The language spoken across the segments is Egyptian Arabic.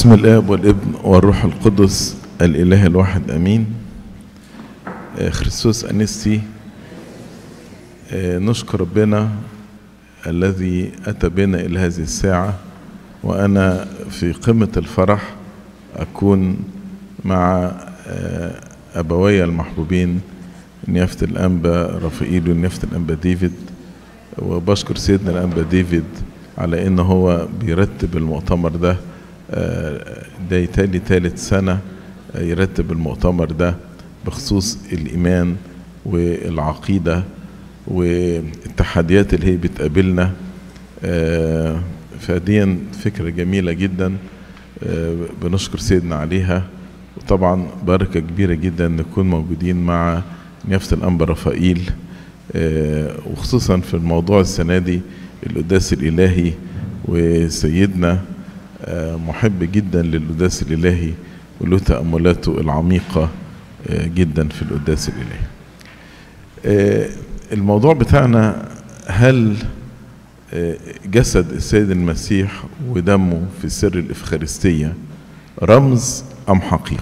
باسم الاب والابن والروح القدس الاله الواحد امين آه، خريستوس انستي آه، نشكر ربنا الذي اتى بنا الى هذه الساعه وانا في قمه الفرح اكون مع آه، ابوي المحبوبين نيافه الانبا رافائيل ونيافه الانبا ديفيد وبشكر سيدنا الانبا ديفيد على ان هو بيرتب المؤتمر ده آه، ده يتالي تالت سنة آه، يرتب المؤتمر ده بخصوص الإيمان والعقيدة والتحديات اللي هي بتقابلنا آه، فدي فكرة جميلة جدا آه، بنشكر سيدنا عليها وطبعا بركة كبيرة جدا نكون موجودين مع نيافة الأنبا رفائيل آه، وخصوصا في الموضوع السنة دي القداس الإلهي وسيدنا آه، محب جدا للقداس الإلهي وله تأملاته العميقة آه، جدا في القداس الإلهي آه، الموضوع بتاعنا هل آه، جسد السيد المسيح ودمه في سر الإفخارستية رمز أم حقيقة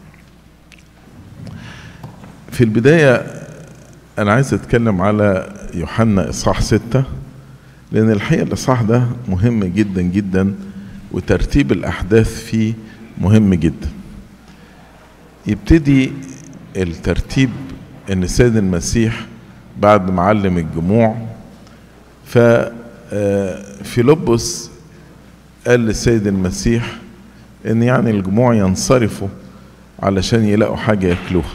في البداية أنا عايز أتكلم على يوحنا إصحاح ستة لأن الحقيقة الإصحاح ده مهم جدا جدا وترتيب الأحداث فيه مهم جدا يبتدي الترتيب ان السيد المسيح بعد ما علم الجموع ف فيلبس قال للسيد المسيح ان يعني الجموع ينصرفوا علشان يلاقوا حاجة ياكلوها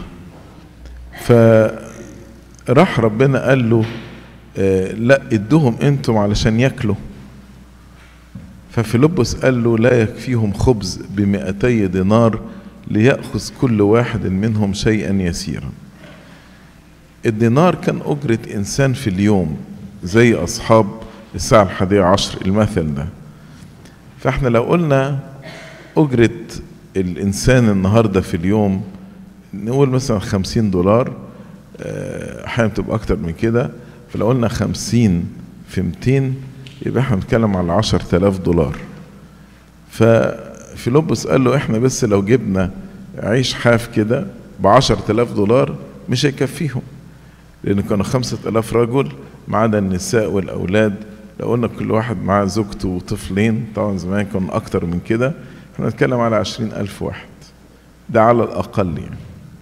فراح ربنا قال له آه، لا ادوهم انتم علشان ياكلوا ففيلبس قال له لا يكفيهم خبز بمئتي دينار ليأخذ كل واحد منهم شيئا يسيرا الدينار كان أجرة إنسان في اليوم زي أصحاب الساعة الحادية عشر المثل ده فاحنا لو قلنا أجرة الإنسان النهاردة في اليوم نقول مثلا خمسين دولار آه، أحيانا تبقى أكتر من كده فلو قلنا خمسين في ميتين يبقى احنا بنتكلم على عشر تلاف دولار ففيلبس قال له احنا بس لو جبنا عيش حاف كده بعشر تلاف دولار مش هيكفيهم لأن كانوا خمسة ألاف رجل ما عدا النساء والأولاد لو قلنا كل واحد معاه زوجته وطفلين طبعا زمان كان أكتر من كده احنا بنتكلم على عشرين ألف واحد ده على الأقل يعني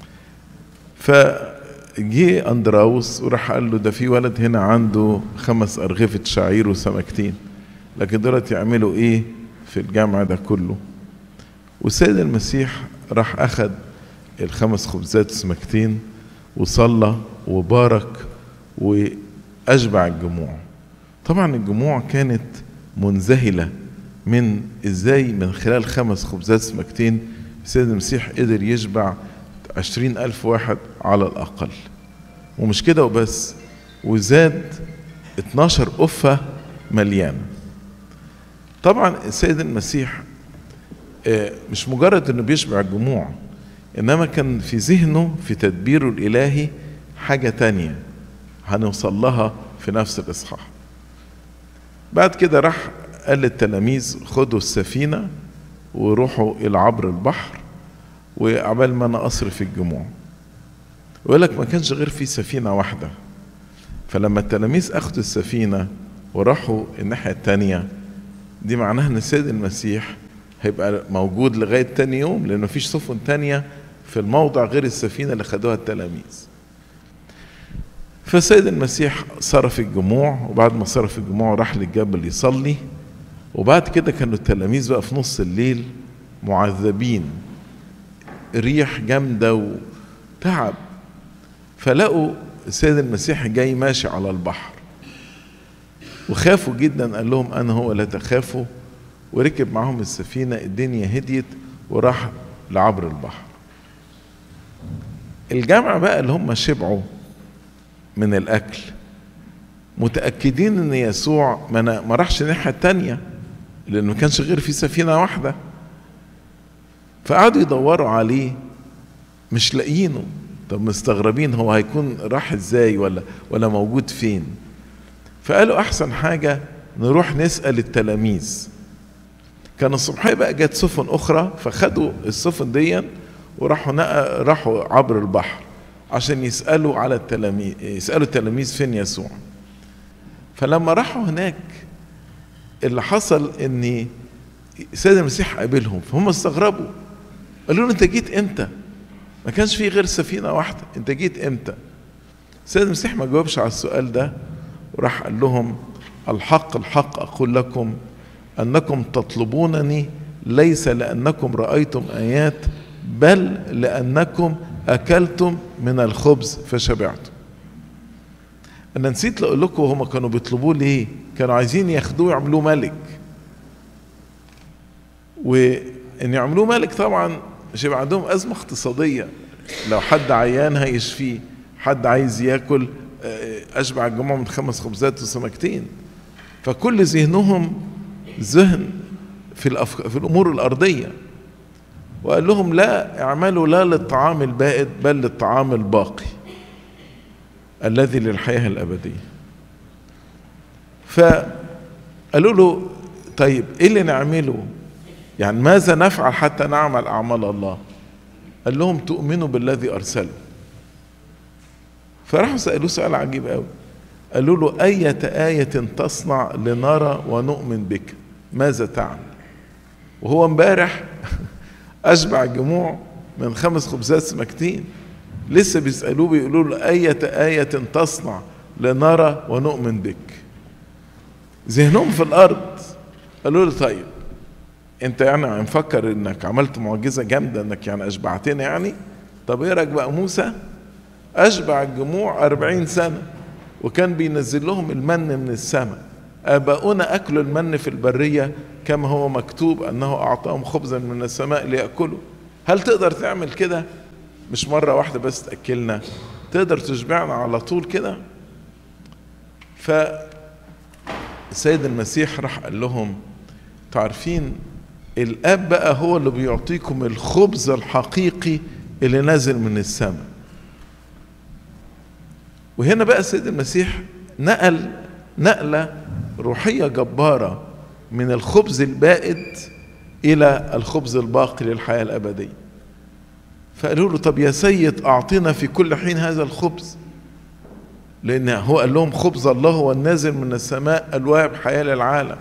فجي أندراوس وراح قال له ده في ولد هنا عنده خمس أرغفة شعير وسمكتين لكن دولت يعملوا إيه في الجامع ده كله والسيد المسيح راح أخد الخمس خبزات وسمكتين وصلى وبارك وأشبع الجموع طبعا الجموع كانت منذهلة من ازاي من خلال خمس خبزات سمكتين السيد المسيح قدر يشبع عشرين ألف واحد على الأقل ومش كده وبس وزاد 12 قفة مليانة طبعا السيد المسيح آه، مش مجرد انه بيشبع الجموع انما كان في ذهنه في تدبيره الالهي حاجة تانية هنوصل لها في نفس الاصحاح بعد كده راح قال للتلاميذ خدوا السفينة وروحوا إلى عبر البحر وعبال ما أنا أصرف الجموع ويقول لك ما كانش غير في سفينة واحدة فلما التلاميذ أخدوا السفينة وراحوا الناحية التانية دي معناها إن السيد المسيح هيبقى موجود لغاية تاني يوم لأن مفيش سفن تانية في الموضع غير السفينة اللي خدوها التلاميذ فالسيد المسيح صرف الجموع وبعد ما صرف الجموع راح للجبل يصلي وبعد كده كانوا التلاميذ بقى في نص الليل معذبين ريح جامدة وتعب فلقوا السيد المسيح جاي ماشي على البحر وخافوا جدا قال لهم أنا هو لا تخافوا وركب معهم السفينة الدنيا هديت وراح لعبر البحر الجامعة بقى اللي هم شبعوا من الأكل متأكدين إن يسوع ما, أنا ما راحش الناحية التانية لأنه ما كانش غير في سفينة واحدة فقعدوا يدوروا عليه مش لاقيينه طب مستغربين هو هيكون راح ازاي ولا ولا موجود فين فقالوا احسن حاجه نروح نسال التلاميذ كان الصبحيه بقى جت سفن اخرى فخدوا السفن دي وراحوا نقى راحوا عبر البحر عشان يسالوا على التلاميذ يسالوا التلاميذ فين يسوع فلما راحوا هناك اللي حصل ان السيد المسيح قابلهم فهم استغربوا قالوا له انت جيت امتى ما كانش في غير سفينه واحده انت جيت امتى السيد المسيح ما جاوبش على السؤال ده وراح قال لهم الحق الحق اقول لكم انكم تطلبونني ليس لانكم رايتم ايات بل لانكم اكلتم من الخبز فشبعتم انا نسيت اقول لكم هم كانوا بيطلبوه ليه كانوا عايزين ياخدوه يعملوه ملك وان يعملوه ملك طبعا مش هيبقى عندهم ازمه اقتصاديه لو حد عيان هيشفيه حد عايز ياكل اشبع الجمعه من خمس خبزات وسمكتين فكل ذهنهم ذهن في الأف... في الامور الارضيه وقال لهم لا اعملوا لا للطعام البائد بل للطعام الباقي الذي للحياه الابديه فقالوا له طيب ايه اللي نعمله يعني ماذا نفعل حتى نعمل اعمال الله قال لهم تؤمنوا بالذي ارسله فراحوا سالوه سؤال عجيب قوي قالوا له أية آية تصنع لنرى ونؤمن بك ماذا تعمل وهو امبارح أشبع جموع من خمس خبزات سمكتين لسه بيسألوه بيقولوا له أية آية تصنع لنرى ونؤمن بك ذهنهم في الأرض قالوا له طيب انت يعني مفكر انك عملت معجزة جامدة انك يعني اشبعتنا يعني طب ايه رايك بقى موسى اشبع الجموع أربعين سنة وكان بينزل لهم المن من السماء آباؤنا أكلوا المن في البرية كما هو مكتوب أنه أعطاهم خبزا من السماء ليأكلوا هل تقدر تعمل كده مش مرة واحدة بس تأكلنا تقدر تشبعنا على طول كده فالسيد المسيح راح قال لهم تعرفين الاب بقى هو اللي بيعطيكم الخبز الحقيقي اللي نازل من السماء وهنا بقى السيد المسيح نقل نقله روحيه جباره من الخبز البائد الى الخبز الباقي للحياه الابديه فقالوا له طب يا سيد اعطنا في كل حين هذا الخبز لان هو قال لهم خبز الله هو النازل من السماء الواهب حياه للعالم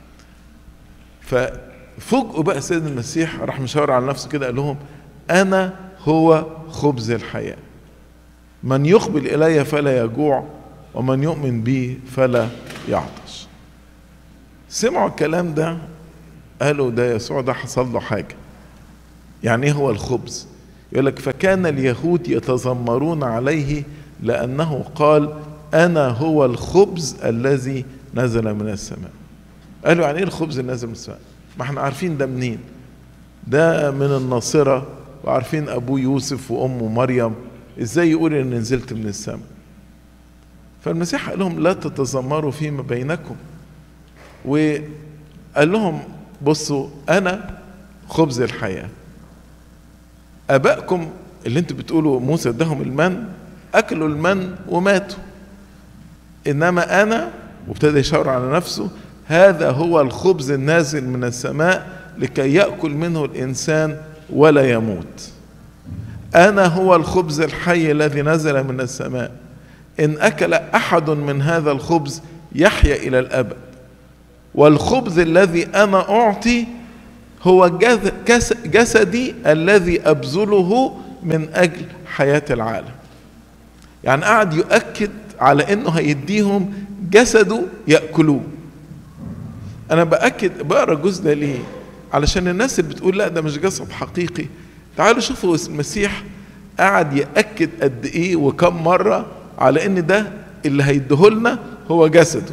ففوجئوا بقى سيد المسيح راح مشاور على نفسه كده قال لهم انا هو خبز الحياه من يقبل الي فلا يجوع ومن يؤمن بي فلا يعطش سمعوا الكلام ده قالوا ده يسوع ده حصل له حاجه يعني ايه هو الخبز يقول لك فكان اليهود يتذمرون عليه لانه قال انا هو الخبز الذي نزل من السماء قالوا يعني ايه الخبز اللي نازل من السماء ما احنا عارفين ده منين ده من الناصرة وعارفين ابوه يوسف وامه مريم ازاي يقول ان نزلت من السماء فالمسيح قال لهم لا تتذمروا فيما بينكم وقال لهم بصوا انا خبز الحياه ابائكم اللي انتوا بتقولوا موسى اداهم المن اكلوا المن وماتوا انما انا وابتدى يشاور على نفسه هذا هو الخبز النازل من السماء لكي ياكل منه الانسان ولا يموت انا هو الخبز الحي الذي نزل من السماء ان اكل احد من هذا الخبز يحيا الى الابد والخبز الذي انا اعطي هو جسدي الذي ابذله من اجل حياه العالم يعني قعد يؤكد على انه هيديهم جسده ياكلوه انا باكد بقرا الجزء ده ليه علشان الناس اللي بتقول لا ده مش جسد حقيقي تعالوا شوفوا المسيح قعد ياكد قد ايه وكم مره على ان ده اللي هيديهولنا هو جسده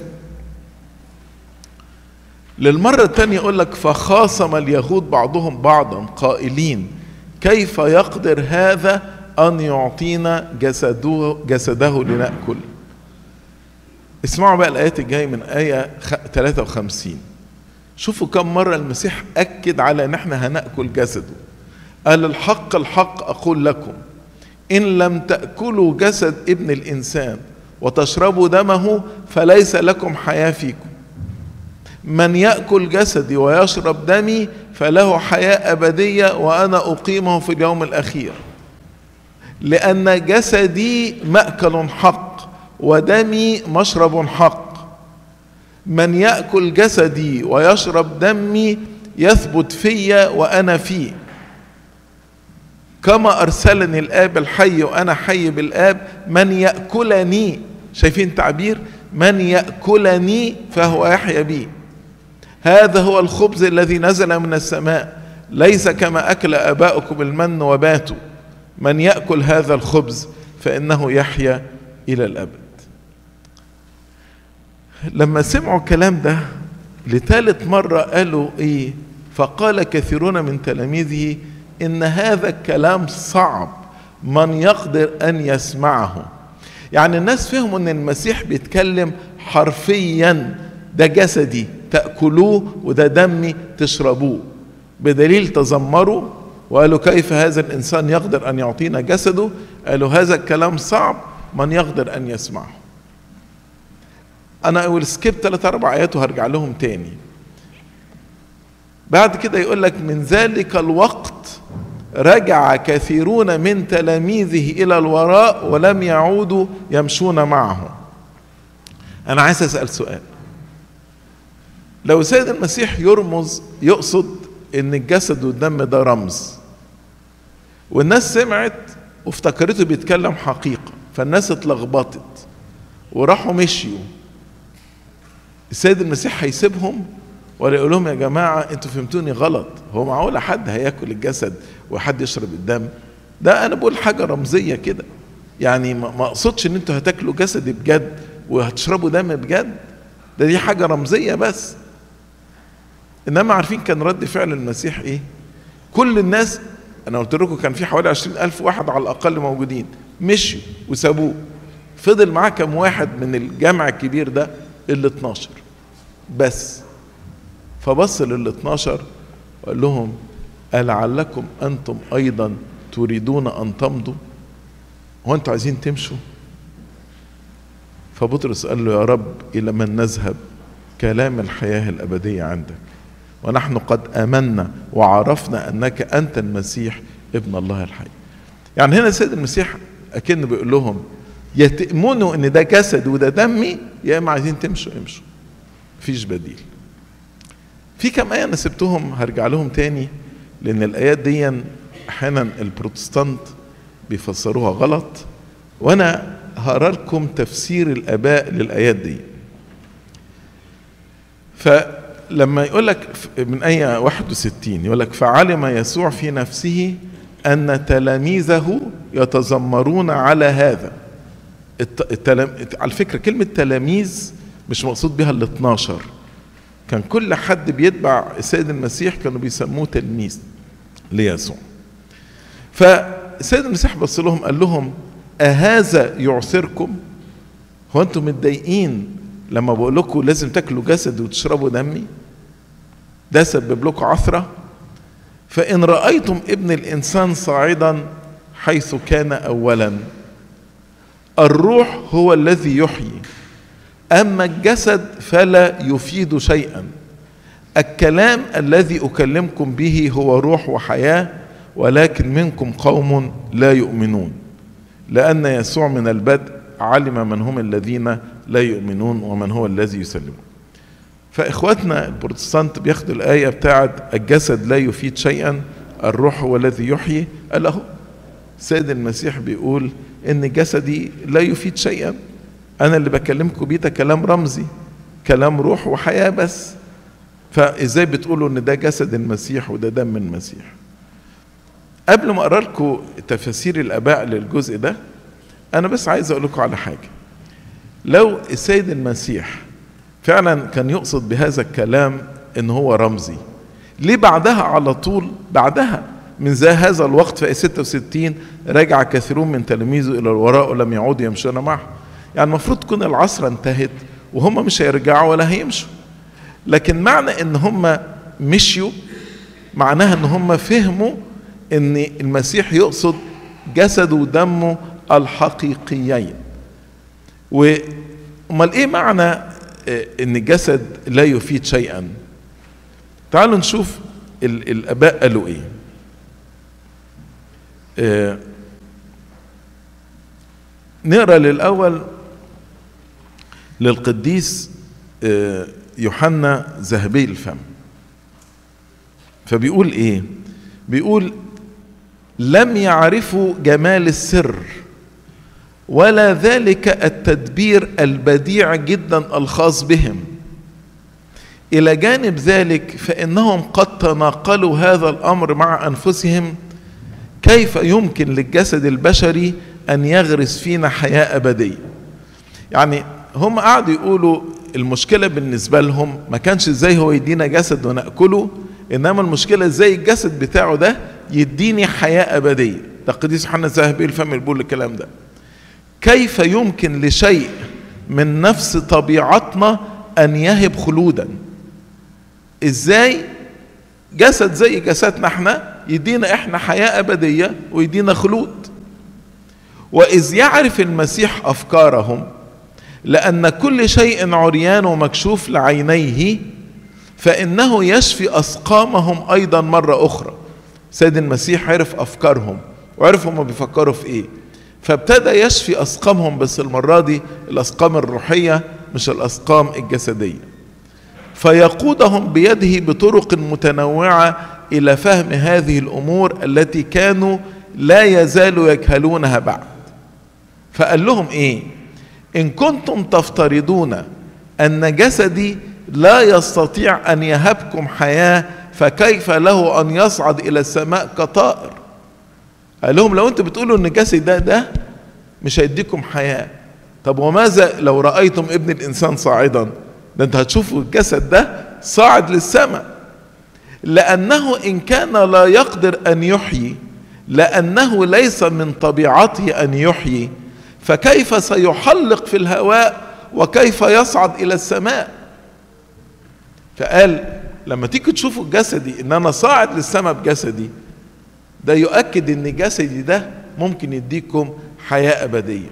للمرة الثانية يقول لك فخاصم اليهود بعضهم بعضا قائلين كيف يقدر هذا أن يعطينا جسده, جسده لنأكل اسمعوا بقى الآيات الجاية من آية 53 شوفوا كم مرة المسيح أكد على أن احنا هنأكل جسده قال الحق الحق أقول لكم إن لم تأكلوا جسد ابن الإنسان وتشربوا دمه فليس لكم حياة فيكم من ياكل جسدي ويشرب دمي فله حياه ابديه وانا اقيمه في اليوم الاخير لان جسدي ماكل حق ودمي مشرب حق من ياكل جسدي ويشرب دمي يثبت في وانا فيه كما ارسلني الاب الحي وانا حي بالاب من ياكلني شايفين تعبير من ياكلني فهو يحيا بي هذا هو الخبز الذي نزل من السماء ليس كما اكل اباؤكم المن وباتوا من ياكل هذا الخبز فانه يحيا الى الابد لما سمعوا الكلام ده لثالث مره قالوا ايه فقال كثيرون من تلاميذه ان هذا الكلام صعب من يقدر ان يسمعه يعني الناس فهموا ان المسيح بيتكلم حرفيا ده جسدي تاكلوه وده دمي تشربوه بدليل تذمروا وقالوا كيف هذا الانسان يقدر ان يعطينا جسده قالوا هذا الكلام صعب من يقدر ان يسمعه انا اول سكيب ثلاث اربع ايات وهرجع لهم تاني بعد كده يقول لك من ذلك الوقت رجع كثيرون من تلاميذه الى الوراء ولم يعودوا يمشون معه انا عايز اسال سؤال لو سيد المسيح يرمز يقصد ان الجسد والدم ده رمز والناس سمعت وافتكرته بيتكلم حقيقه فالناس اتلخبطت وراحوا مشيوا السيد المسيح هيسيبهم ولا يقول لهم يا جماعة انتوا فهمتوني غلط هو معقول حد هياكل الجسد وحد يشرب الدم ده انا بقول حاجة رمزية كده يعني ما اقصدش ان انتوا هتاكلوا جسدي بجد وهتشربوا دم بجد ده دي حاجة رمزية بس انما عارفين كان رد فعل المسيح ايه كل الناس انا قلت لكم كان في حوالي عشرين الف واحد على الاقل موجودين مشوا وسابوه فضل معاه كم واحد من الجمع الكبير ده ال 12 بس فبص لل 12 وقال لهم ألعلكم أنتم أيضا تريدون أن تمضوا هو أنتم عايزين تمشوا فبطرس قال له يا رب إلى من نذهب كلام الحياة الأبدية عندك ونحن قد آمنا وعرفنا أنك أنت المسيح ابن الله الحي يعني هنا السيد المسيح أكن بيقول لهم يا تؤمنوا ان ده جسد وده دمي يا اما عايزين تمشوا امشوا مفيش بديل في كم ايه انا سبتهم هرجع لهم تاني لان الايات دي احيانا البروتستانت بيفسروها غلط وانا هقرا لكم تفسير الاباء للايات دي فلما يقول لك من آية 61 يقول لك فعلم يسوع في نفسه أن تلاميذه يتذمرون على هذا التلام... على فكرة كلمة تلاميذ مش مقصود بها ال 12 كان كل حد بيتبع السيد المسيح كانوا بيسموه تلميذ ليسوع فالسيد المسيح بص لهم قال لهم أهذا يعثركم هو أنتم متضايقين لما بقول لكم لازم تاكلوا جسد وتشربوا دمي ده سبب لكم عثرة فإن رأيتم ابن الإنسان صاعدا حيث كان أولا الروح هو الذي يحيي اما الجسد فلا يفيد شيئا الكلام الذي اكلمكم به هو روح وحياه ولكن منكم قوم لا يؤمنون لان يسوع من البدء علم من هم الذين لا يؤمنون ومن هو الذي يسلمون فاخواتنا البروتستانت بياخدوا الايه بتاعت الجسد لا يفيد شيئا الروح هو الذي يحيي قال اهو سيد المسيح بيقول ان جسدي لا يفيد شيئا انا اللي بكلمكم بيه ده كلام رمزي كلام روح وحياه بس فازاي بتقولوا ان ده جسد المسيح وده دم المسيح قبل ما اقرا لكم تفاسير الاباء للجزء ده انا بس عايز اقول لكم على حاجه لو السيد المسيح فعلا كان يقصد بهذا الكلام ان هو رمزي ليه بعدها على طول بعدها من ذا هذا الوقت في 66 رجع كثيرون من تلاميذه الى الوراء ولم يعودوا يمشون معه يعني المفروض تكون العصر انتهت وهم مش هيرجعوا ولا هيمشوا لكن معنى ان هم مشيوا معناها ان هم فهموا ان المسيح يقصد جسده ودمه الحقيقيين وامال ايه معنى ان الجسد لا يفيد شيئا تعالوا نشوف الاباء قالوا ايه آه نقرا للاول للقديس آه يوحنا ذهبي الفم فبيقول ايه بيقول لم يعرفوا جمال السر ولا ذلك التدبير البديع جدا الخاص بهم الى جانب ذلك فانهم قد تناقلوا هذا الامر مع انفسهم كيف يمكن للجسد البشري ان يغرس فينا حياه ابديه يعني هم قعدوا يقولوا المشكله بالنسبه لهم ما كانش ازاي هو يدينا جسد وناكله انما المشكله ازاي الجسد بتاعه ده يديني حياه ابديه ده القديس يوحنا الذهبي الفم اللي بيقول الكلام ده كيف يمكن لشيء من نفس طبيعتنا ان يهب خلودا ازاي جسد زي جسدنا احنا يدينا احنا حياه ابديه ويدينا خلود واذ يعرف المسيح افكارهم لان كل شيء عريان ومكشوف لعينيه فانه يشفي اسقامهم ايضا مره اخرى سيد المسيح عرف افكارهم وعرف هم بيفكروا في ايه فابتدى يشفي اسقامهم بس المره دي الاسقام الروحيه مش الاسقام الجسديه فيقودهم بيده بطرق متنوعه الى فهم هذه الامور التي كانوا لا يزالوا يجهلونها بعد فقال لهم ايه ان كنتم تفترضون ان جسدي لا يستطيع ان يهبكم حياه فكيف له ان يصعد الى السماء كطائر قال لهم لو انتوا بتقولوا ان جسدي ده ده مش هيديكم حياه طب وماذا لو رايتم ابن الانسان صاعدا ده انتوا هتشوفوا الجسد ده صاعد للسماء لانه ان كان لا يقدر ان يحيي لانه ليس من طبيعته ان يحيي فكيف سيحلق في الهواء وكيف يصعد الى السماء فقال لما تيجي تشوفوا جسدي ان انا صاعد للسماء بجسدي ده يؤكد ان جسدي ده ممكن يديكم حياه ابديه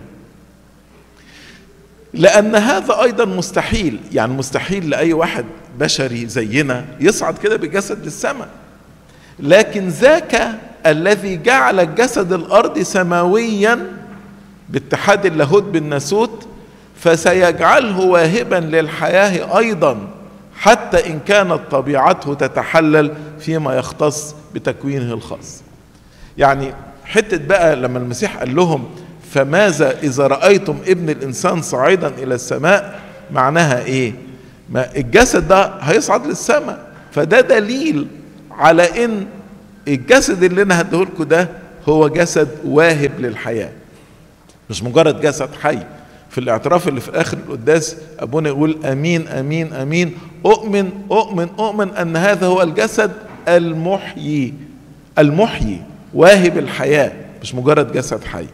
لان هذا ايضا مستحيل يعني مستحيل لاي واحد بشري زينا يصعد كده بجسد للسماء لكن ذاك الذي جعل الجسد الارضي سماويا باتحاد اللاهوت بالناسوت فسيجعله واهبا للحياه ايضا حتى ان كانت طبيعته تتحلل فيما يختص بتكوينه الخاص يعني حته بقى لما المسيح قال لهم فماذا اذا رايتم ابن الانسان صاعدا الى السماء معناها ايه ما الجسد ده هيصعد للسماء فده دليل على ان الجسد اللي انا هديهولكم ده هو جسد واهب للحياه مش مجرد جسد حي في الاعتراف اللي في اخر القداس ابونا يقول امين امين امين اؤمن اؤمن اؤمن ان هذا هو الجسد المحيي المحيي واهب الحياه مش مجرد جسد حي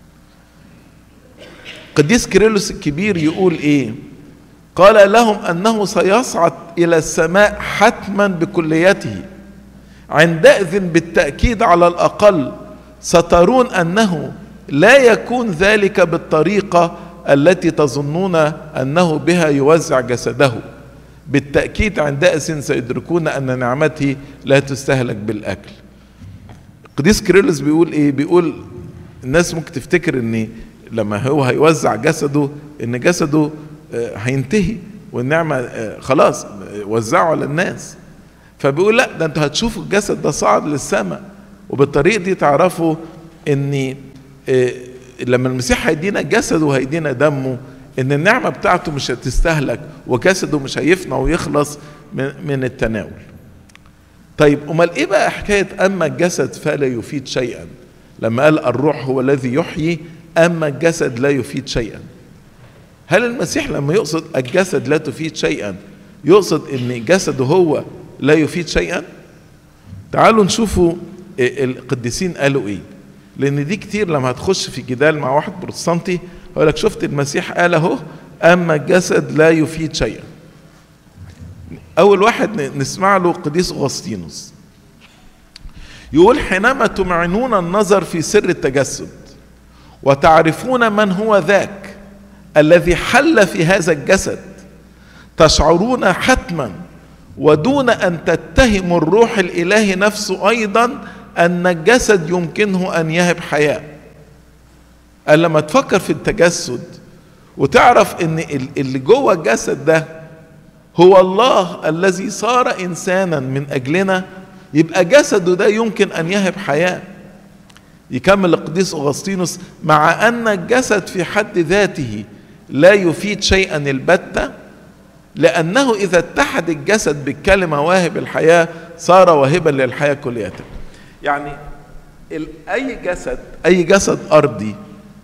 قديس كيرلس الكبير يقول ايه قال لهم انه سيصعد الى السماء حتما بكليته عندئذ بالتاكيد على الاقل سترون انه لا يكون ذلك بالطريقه التي تظنون انه بها يوزع جسده بالتاكيد عندئذ سيدركون ان نعمته لا تستهلك بالاكل قديس كيرلس بيقول ايه بيقول الناس ممكن تفتكر ان لما هو هيوزع جسده ان جسده هينتهي والنعمه خلاص وزعوا على الناس فبيقول لا ده انتوا هتشوفوا الجسد ده صعد للسماء وبالطريقه دي تعرفوا ان لما المسيح هيدينا جسده وهيدينا دمه ان النعمه بتاعته مش هتستهلك وجسده مش هيفنى ويخلص من التناول طيب امال ايه بقى حكايه اما الجسد فلا يفيد شيئا لما قال الروح هو الذي يحيي اما الجسد لا يفيد شيئا هل المسيح لما يقصد الجسد لا تفيد شيئا يقصد ان جسده هو لا يفيد شيئا تعالوا نشوفوا القديسين قالوا ايه لان دي كتير لما هتخش في جدال مع واحد بروتستانتي يقول لك شفت المسيح قال اهو اما الجسد لا يفيد شيئا اول واحد نسمع له قديس اغسطينوس يقول حينما تمعنون النظر في سر التجسد وتعرفون من هو ذاك الذي حل في هذا الجسد تشعرون حتما ودون ان تتهموا الروح الالهي نفسه ايضا ان الجسد يمكنه ان يهب حياه قال لما تفكر في التجسد وتعرف ان اللي جوه الجسد ده هو الله الذي صار انسانا من اجلنا يبقى جسده ده يمكن ان يهب حياه يكمل القديس اغسطينوس مع ان الجسد في حد ذاته لا يفيد شيئا البته لانه اذا اتحد الجسد بالكلمه واهب الحياه صار واهبا للحياه كلية يعني اي جسد اي جسد ارضي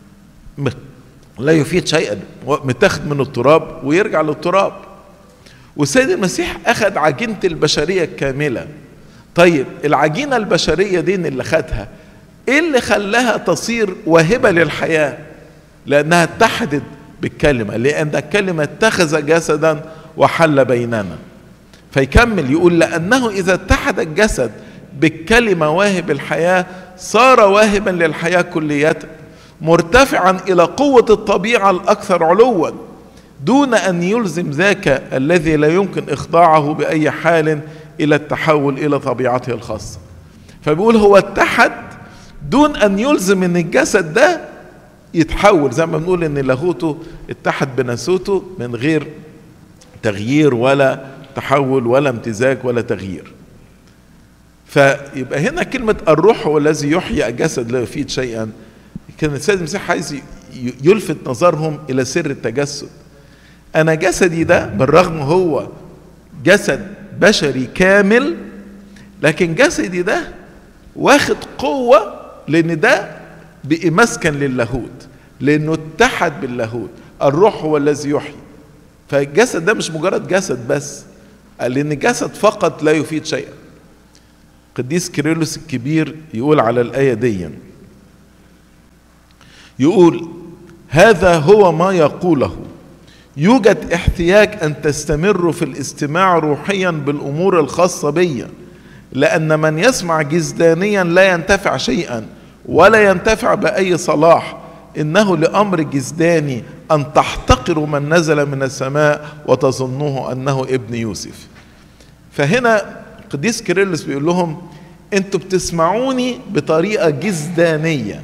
لا يفيد شيئا متاخد من التراب ويرجع للتراب والسيد المسيح اخذ عجينه البشريه الكامله طيب العجينه البشريه دي اللي خدها ايه اللي خلاها تصير واهبه للحياه لانها اتحدت بالكلمه لان الكلمه اتخذ جسدا وحل بيننا فيكمل يقول لانه اذا اتحد الجسد بالكلمه واهب الحياه صار واهبا للحياه كلية مرتفعا الى قوه الطبيعه الاكثر علوا دون ان يلزم ذاك الذي لا يمكن اخضاعه باي حال الى التحول الى طبيعته الخاصه فبيقول هو اتحد دون ان يلزم ان الجسد ده يتحول زي ما بنقول ان لاهوته اتحد بناسوته من غير تغيير ولا تحول ولا امتزاج ولا تغيير فيبقى هنا كلمة الروح هو الذي يحيي الجسد لا يفيد شيئا كان السيد المسيح عايز يلفت نظرهم إلى سر التجسد أنا جسدي ده بالرغم هو جسد بشري كامل لكن جسدي ده واخد قوة لأن ده بقي مسكن للاهوت لأنه اتحد باللاهوت الروح هو الذي يحيي فالجسد ده مش مجرد جسد بس لأن الجسد فقط لا يفيد شيئا قديس كيرلس الكبير يقول على الآية دي يقول هذا هو ما يقوله يوجد احتياج أن تستمروا في الاستماع روحيا بالأمور الخاصة بي لأن من يسمع جزدانيا لا ينتفع شيئا ولا ينتفع بأي صلاح إنه لأمر جزداني أن تحتقروا من نزل من السماء وتظنوه أنه ابن يوسف فهنا قديس كيرلس بيقول لهم انتوا بتسمعوني بطريقة جزدانية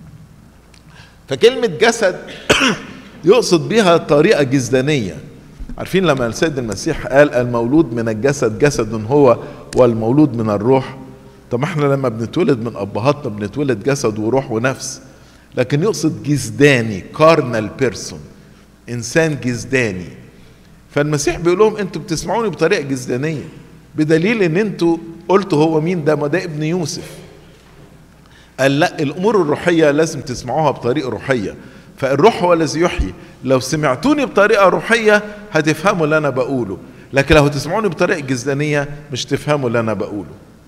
فكلمة جسد يقصد بها طريقة جزدانية عارفين لما السيد المسيح قال المولود من الجسد جسد هو والمولود من الروح طب احنا لما بنتولد من ابهاتنا بنتولد جسد وروح ونفس لكن يقصد جزداني كارنال بيرسون انسان جزداني فالمسيح بيقول لهم انتوا بتسمعوني بطريقه جزدانيه بدليل ان انتوا قلتوا هو مين ده ما ده ابن يوسف قال لا الامور الروحيه لازم تسمعوها بطريقه روحيه فالروح هو الذي يحيي لو سمعتوني بطريقه روحيه هتفهموا اللي انا بقوله لكن لو تسمعوني بطريقه جزدانيه مش تفهموا اللي انا بقوله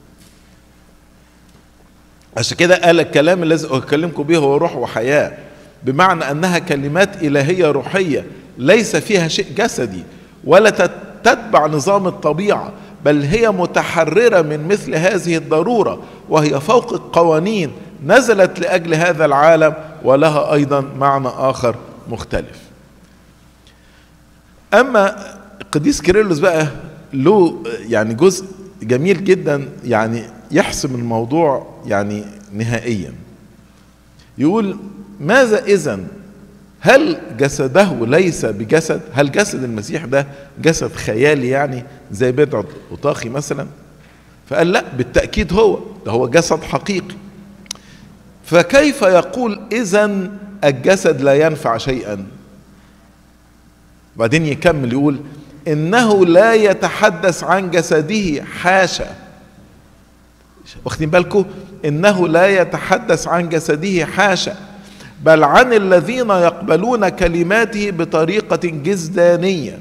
عشان كده قال الكلام الذي اكلمكم به هو روح وحياه بمعنى انها كلمات الهيه روحيه ليس فيها شيء جسدي ولا تتبع نظام الطبيعه بل هي متحرره من مثل هذه الضروره وهي فوق القوانين نزلت لاجل هذا العالم ولها ايضا معنى اخر مختلف اما القديس كيرلس بقى له يعني جزء جميل جدا يعني يحسم الموضوع يعني نهائيا يقول ماذا اذا هل جسده ليس بجسد هل جسد المسيح ده جسد خيالي يعني زي بدعة أطاخي مثلا فقال لا بالتأكيد هو ده هو جسد حقيقي فكيف يقول إذا الجسد لا ينفع شيئا بعدين يكمل يقول إنه لا يتحدث عن جسده حاشا واخدين بالكم إنه لا يتحدث عن جسده حاشا بل عن الذين يقبلون كلماته بطريقة جزدانية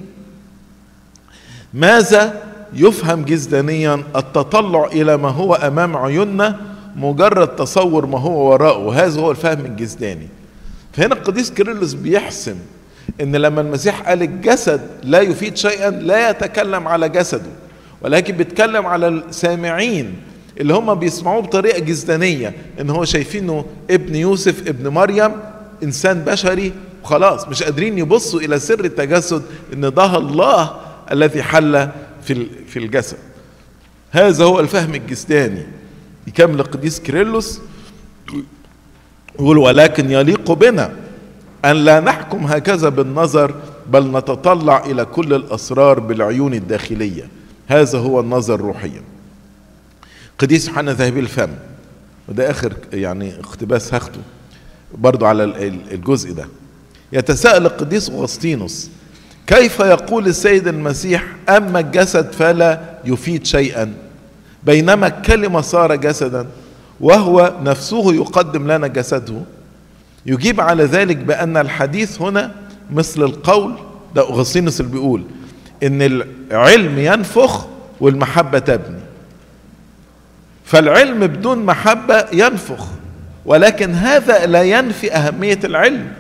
ماذا يفهم جزدانيا التطلع إلى ما هو أمام عيوننا مجرد تصور ما هو وراءه هذا هو الفهم الجزداني فهنا القديس كيرلس بيحسم ان لما المسيح قال الجسد لا يفيد شيئا لا يتكلم على جسده ولكن بيتكلم على السامعين اللي هم بيسمعوه بطريقه جزدانيه ان هو شايفينه ابن يوسف ابن مريم انسان بشري وخلاص مش قادرين يبصوا الى سر التجسد ان ده الله الذي حل في في الجسد هذا هو الفهم الجسداني يكمل القديس كيرلس يقول ولكن يليق بنا ان لا نحكم هكذا بالنظر بل نتطلع الى كل الاسرار بالعيون الداخليه هذا هو النظر روحيا قديس يوحنا ذهبي الفم وده اخر يعني اقتباس هاخده برضو على الجزء ده يتساءل القديس اغسطينوس كيف يقول السيد المسيح اما الجسد فلا يفيد شيئا بينما الكلمه صار جسدا وهو نفسه يقدم لنا جسده يجيب على ذلك بان الحديث هنا مثل القول ده اغسطينوس اللي بيقول ان العلم ينفخ والمحبه تبني فالعلم بدون محبه ينفخ ولكن هذا لا ينفي اهميه العلم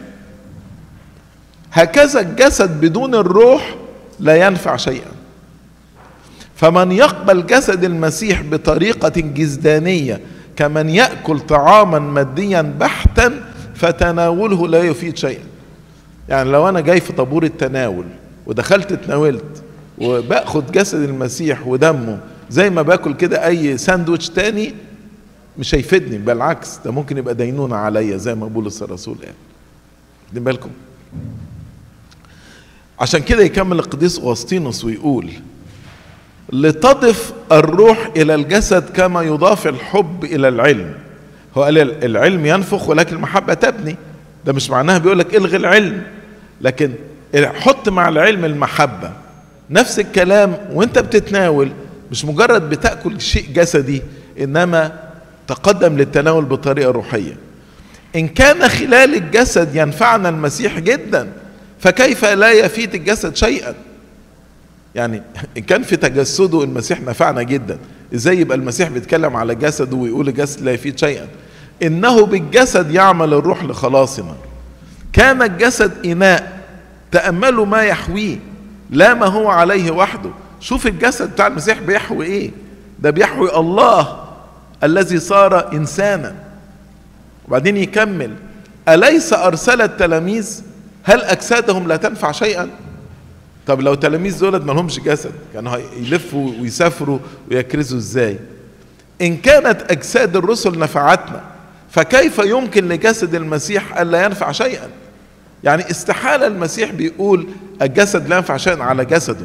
هكذا الجسد بدون الروح لا ينفع شيئا فمن يقبل جسد المسيح بطريقه جسدانيه كمن ياكل طعاما ماديا بحتا فتناوله لا يفيد شيئا يعني لو انا جاي في طابور التناول ودخلت اتناولت وباخد جسد المسيح ودمه زي ما باكل كده اي ساندوتش تاني مش هيفيدني بالعكس ده ممكن يبقى دينونة عليا زي ما بولس الرسول قال واخدين بالكم عشان كده يكمل القديس اغسطينوس ويقول لتضف الروح الى الجسد كما يضاف الحب الى العلم هو قال العلم ينفخ ولكن المحبه تبني ده مش معناها بيقول لك الغي العلم لكن حط مع العلم المحبه نفس الكلام وانت بتتناول مش مجرد بتاكل شيء جسدي انما تقدم للتناول بطريقه روحيه ان كان خلال الجسد ينفعنا المسيح جدا فكيف لا يفيد الجسد شيئا يعني ان كان في تجسده المسيح نفعنا جدا ازاي يبقى المسيح بيتكلم على جسده ويقول الجسد لا يفيد شيئا انه بالجسد يعمل الروح لخلاصنا كان الجسد اناء تاملوا ما يحويه لا ما هو عليه وحده شوف الجسد بتاع المسيح بيحوي ايه ده بيحوي الله الذي صار انسانا وبعدين يكمل اليس ارسل التلاميذ هل اجسادهم لا تنفع شيئا طب لو تلاميذ دولت ما لهمش جسد كانوا يلفوا ويسافروا ويكرزوا ازاي ان كانت اجساد الرسل نفعتنا فكيف يمكن لجسد المسيح الا ينفع شيئا يعني استحاله المسيح بيقول الجسد لا ينفع شيئا على جسده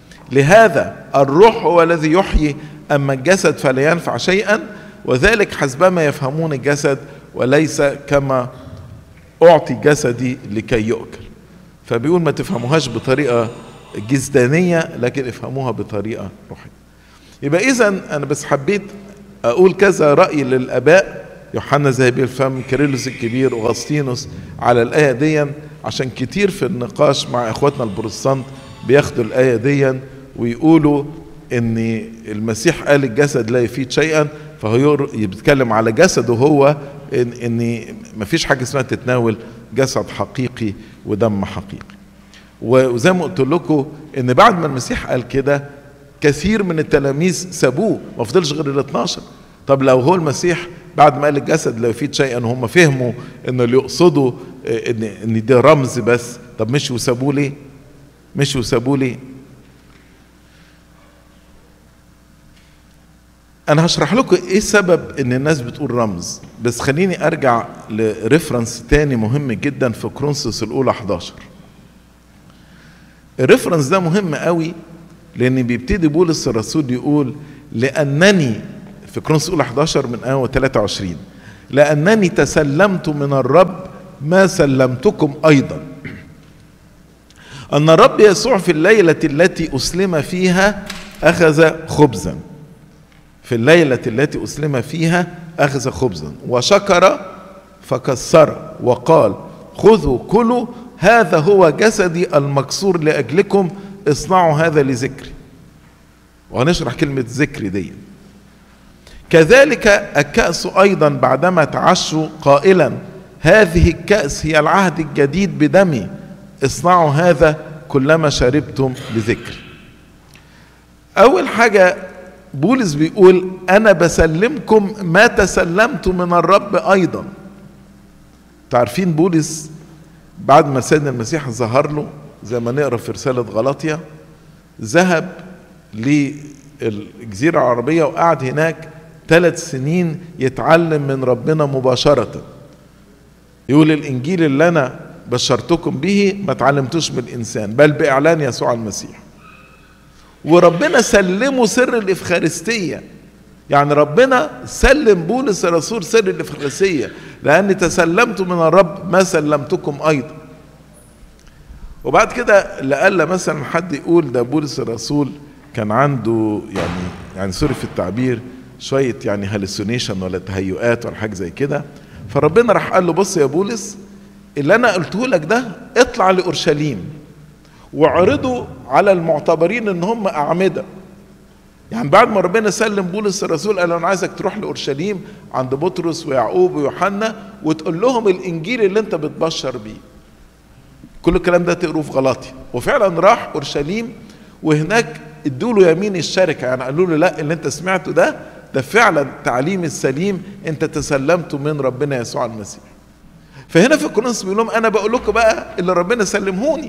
لهذا الروح هو الذي يحيي اما الجسد فلا ينفع شيئا وذلك حسبما يفهمون الجسد وليس كما اعطي جسدي لكي يؤكل فبيقول ما تفهموهاش بطريقه جسدانيه لكن افهموها بطريقه روحيه يبقى اذا انا بس حبيت اقول كذا راي للاباء يوحنا ذهبي الفم كيرلس الكبير اغسطينوس على الايه دي عشان كتير في النقاش مع اخواتنا البروتستانت بياخدوا الايه دي ويقولوا ان المسيح قال الجسد لا يفيد شيئا فهو بيتكلم على جسده هو ان ان مفيش حاجه اسمها تتناول جسد حقيقي ودم حقيقي وزي ما قلت لكم ان بعد ما المسيح قال كده كثير من التلاميذ سابوه ما فضلش غير ال 12 طب لو هو المسيح بعد ما قال الجسد لا يفيد شيئا هم فهموا ان اللي يقصدوا ان ان ده رمز بس طب مشوا وسابوه ليه؟ مشوا وسابوه ليه؟ انا هشرح لكم ايه سبب ان الناس بتقول رمز بس خليني ارجع لريفرنس تاني مهم جدا في كرونسوس الاولى 11 الريفرنس ده مهم قوي لان بيبتدي بولس الرسول يقول لانني في كرونسوس الاولى 11 من ايه 23 لانني تسلمت من الرب ما سلمتكم ايضا ان الرب يسوع في الليله التي اسلم فيها اخذ خبزا في الليلة التي أسلم فيها أخذ خبزا وشكر فكسر وقال خذوا كلوا هذا هو جسدي المكسور لأجلكم اصنعوا هذا لذكري وهنشرح كلمة ذكر دي كذلك الكأس أيضا بعدما تعشوا قائلا هذه الكأس هي العهد الجديد بدمي اصنعوا هذا كلما شربتم لذكري أول حاجة بولس بيقول انا بسلمكم ما تسلمت من الرب ايضا تعرفين بولس بعد ما سيدنا المسيح ظهر له زي ما نقرا في رساله غلاطيا ذهب للجزيره العربيه وقعد هناك ثلاث سنين يتعلم من ربنا مباشره يقول الانجيل اللي انا بشرتكم به ما تعلمتوش من الانسان بل باعلان يسوع المسيح وربنا سلمه سر الافخارستيه يعني ربنا سلم بولس الرسول سر الافخارستيه لاني تسلمت من الرب ما سلمتكم ايضا وبعد كده لألا مثلا حد يقول ده بولس الرسول كان عنده يعني يعني سوري في التعبير شويه يعني هالوسينيشن ولا تهيؤات ولا حاجه زي كده فربنا راح قال له بص يا بولس اللي انا قلته لك ده اطلع لاورشليم وعرضه على المعتبرين ان هم اعمده يعني بعد ما ربنا سلم بولس الرسول قال له انا عايزك تروح لاورشليم عند بطرس ويعقوب ويوحنا وتقول لهم الانجيل اللي انت بتبشر بيه كل الكلام ده تقروه في غلاطي وفعلا راح اورشليم وهناك ادوا له يمين الشركه يعني قالوا له لا اللي انت سمعته ده ده فعلا التعليم السليم انت تسلمته من ربنا يسوع المسيح فهنا في كورنثوس بيقول لهم انا بقول لكم بقى اللي ربنا سلمهوني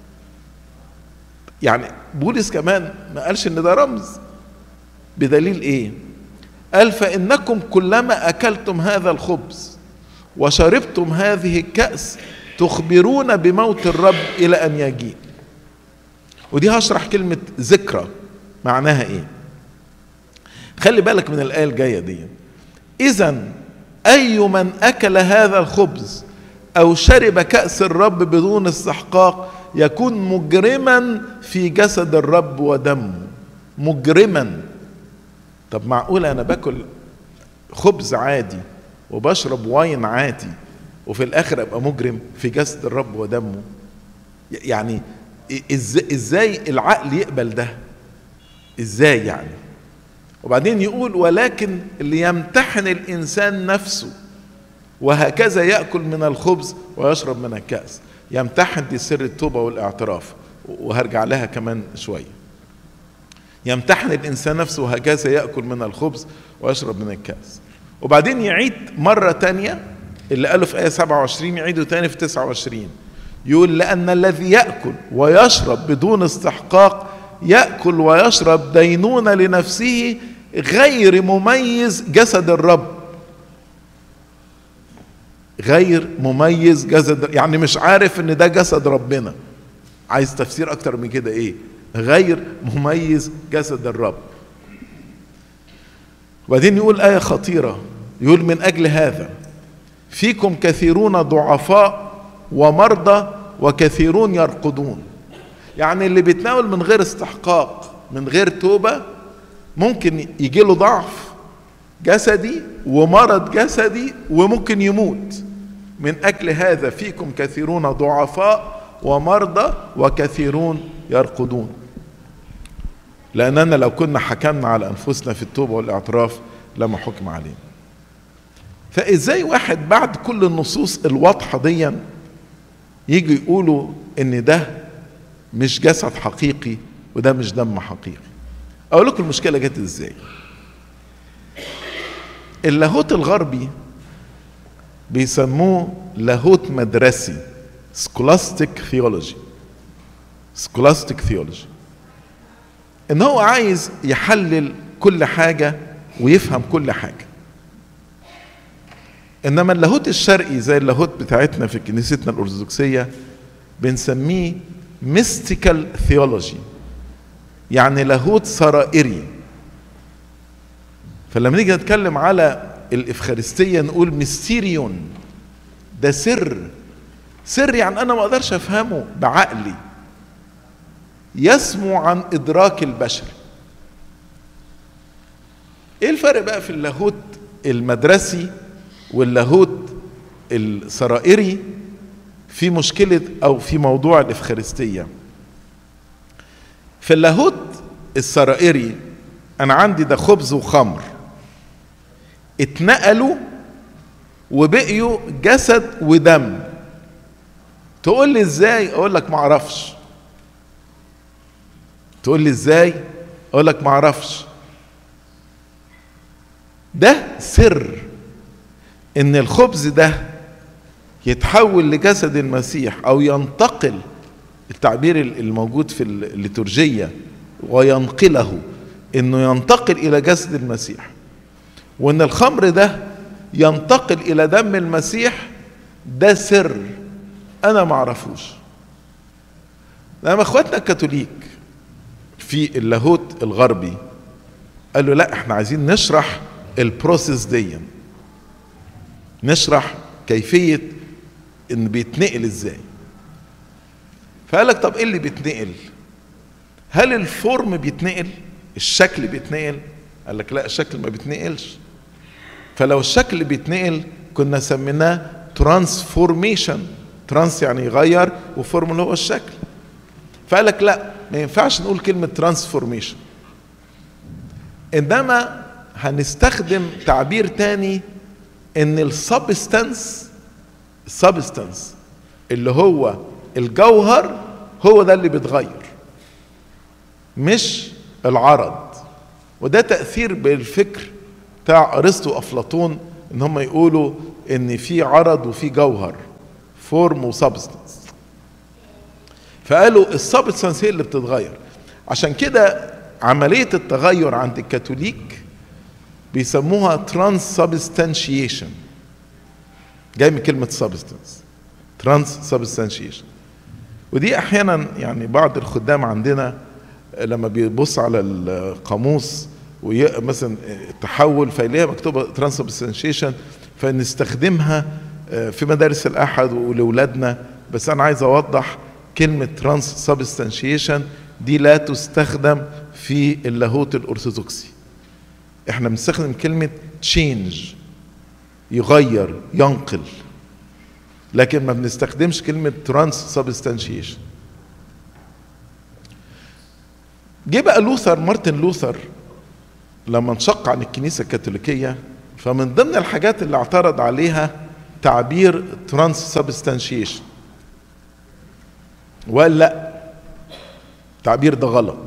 يعني بولس كمان ما قالش ان ده رمز بدليل ايه قال فانكم كلما اكلتم هذا الخبز وشربتم هذه الكاس تخبرون بموت الرب الى ان يجيء ودي هشرح كلمه ذكرى معناها ايه خلي بالك من الايه الجايه دي اذا اي من اكل هذا الخبز او شرب كاس الرب بدون استحقاق يكون مجرما في جسد الرب ودمه مجرما طب معقول انا باكل خبز عادي وبشرب واين عادي وفي الاخر ابقى مجرم في جسد الرب ودمه يعني ازاي العقل يقبل ده ازاي يعني وبعدين يقول ولكن ليمتحن الانسان نفسه وهكذا ياكل من الخبز ويشرب من الكاس يمتحن دي سر التوبه والاعتراف وهرجع لها كمان شويه يمتحن الانسان نفسه وهكذا ياكل من الخبز ويشرب من الكاس وبعدين يعيد مره تانية اللي قاله في ايه 27 يعيده تاني في 29 يقول لان الذي ياكل ويشرب بدون استحقاق ياكل ويشرب دينونه لنفسه غير مميز جسد الرب غير مميز جسد يعني مش عارف ان ده جسد ربنا عايز تفسير اكتر من كده ايه غير مميز جسد الرب وبعدين يقول آية خطيرة يقول من أجل هذا فيكم كثيرون ضعفاء ومرضى وكثيرون يرقدون يعني اللي بيتناول من غير استحقاق من غير توبة ممكن يجي له ضعف جسدي ومرض جسدي وممكن يموت من أجل هذا فيكم كثيرون ضعفاء ومرضى وكثيرون يرقدون لأننا لو كنا حكمنا على أنفسنا في التوبة والاعتراف لما حكم علينا فإزاي واحد بعد كل النصوص الواضحة دي يجي يقولوا إن ده مش جسد حقيقي وده مش دم حقيقي أقول لكم المشكلة جت إزاي اللاهوت الغربي بيسموه لاهوت مدرسي سكولاستيك ثيولوجي سكولاستيك ثيولوجي ان هو عايز يحلل كل حاجة ويفهم كل حاجة انما اللاهوت الشرقي زي اللاهوت بتاعتنا في كنيستنا الارثوذكسية بنسميه ميستيكال ثيولوجي يعني لاهوت سرائري فلما نيجي نتكلم على الافخارستيه نقول ميستيريون ده سر سر يعني انا ما اقدرش افهمه بعقلي يسمو عن ادراك البشر ايه الفرق بقى في اللاهوت المدرسي واللاهوت السرائري في مشكله او في موضوع الافخارستيه في اللاهوت السرائري انا عندي ده خبز وخمر اتنقلوا وبقيوا جسد ودم تقول لي ازاي اقول لك ما اعرفش تقول لي ازاي اقول لك ما اعرفش ده سر ان الخبز ده يتحول لجسد المسيح او ينتقل التعبير الموجود في الليتورجيه وينقله انه ينتقل الى جسد المسيح وان الخمر ده ينتقل الى دم المسيح ده سر انا ما اعرفوش لما اخواتنا الكاثوليك في اللاهوت الغربي قالوا لا احنا عايزين نشرح البروسيس دي نشرح كيفيه ان بيتنقل ازاي فقال لك طب ايه اللي بيتنقل هل الفورم بيتنقل الشكل بيتنقل قال لك لا الشكل ما بيتنقلش فلو الشكل بيتنقل كنا سميناه ترانسفورميشن ترانس يعني يغير وفورم اللي هو الشكل فقال لك لا ما ينفعش نقول كلمة ترانسفورميشن انما هنستخدم تعبير تاني ان السبستانس السبستانس اللي هو الجوهر هو ده اللي بيتغير مش العرض وده تأثير بالفكر بتاع ارسطو وافلاطون ان هم يقولوا ان في عرض وفي جوهر فورم وسبستانس فقالوا السبستانس هي اللي بتتغير عشان كده عملية التغير عند الكاثوليك بيسموها ترانس سبستانشيشن جاي من كلمة سبستانس ترانس سبستانشيشن ودي احيانا يعني بعض الخدام عندنا لما بيبص على القاموس مثلا التحول فيلاقيها مكتوبه ترانس سبستانشيشن فنستخدمها في مدارس الاحد ولاولادنا بس انا عايز اوضح كلمه ترانس سبستانشيشن دي لا تستخدم في اللاهوت الارثوذكسي احنا بنستخدم كلمه تشينج يغير ينقل لكن ما بنستخدمش كلمه ترانس سبستانشيشن جه بقى لوثر مارتن لوثر لما انشق عن الكنيسه الكاثوليكيه فمن ضمن الحاجات اللي اعترض عليها تعبير ترانس سبستانشيشن وقال لا التعبير ده غلط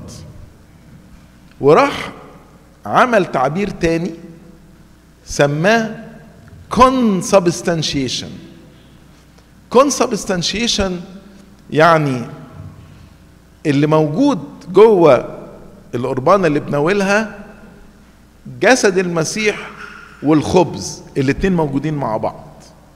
وراح عمل تعبير تاني سماه consubstantiation consubstantiation يعني اللي موجود جوه القربانة اللي بناولها جسد المسيح والخبز الاتنين موجودين مع بعض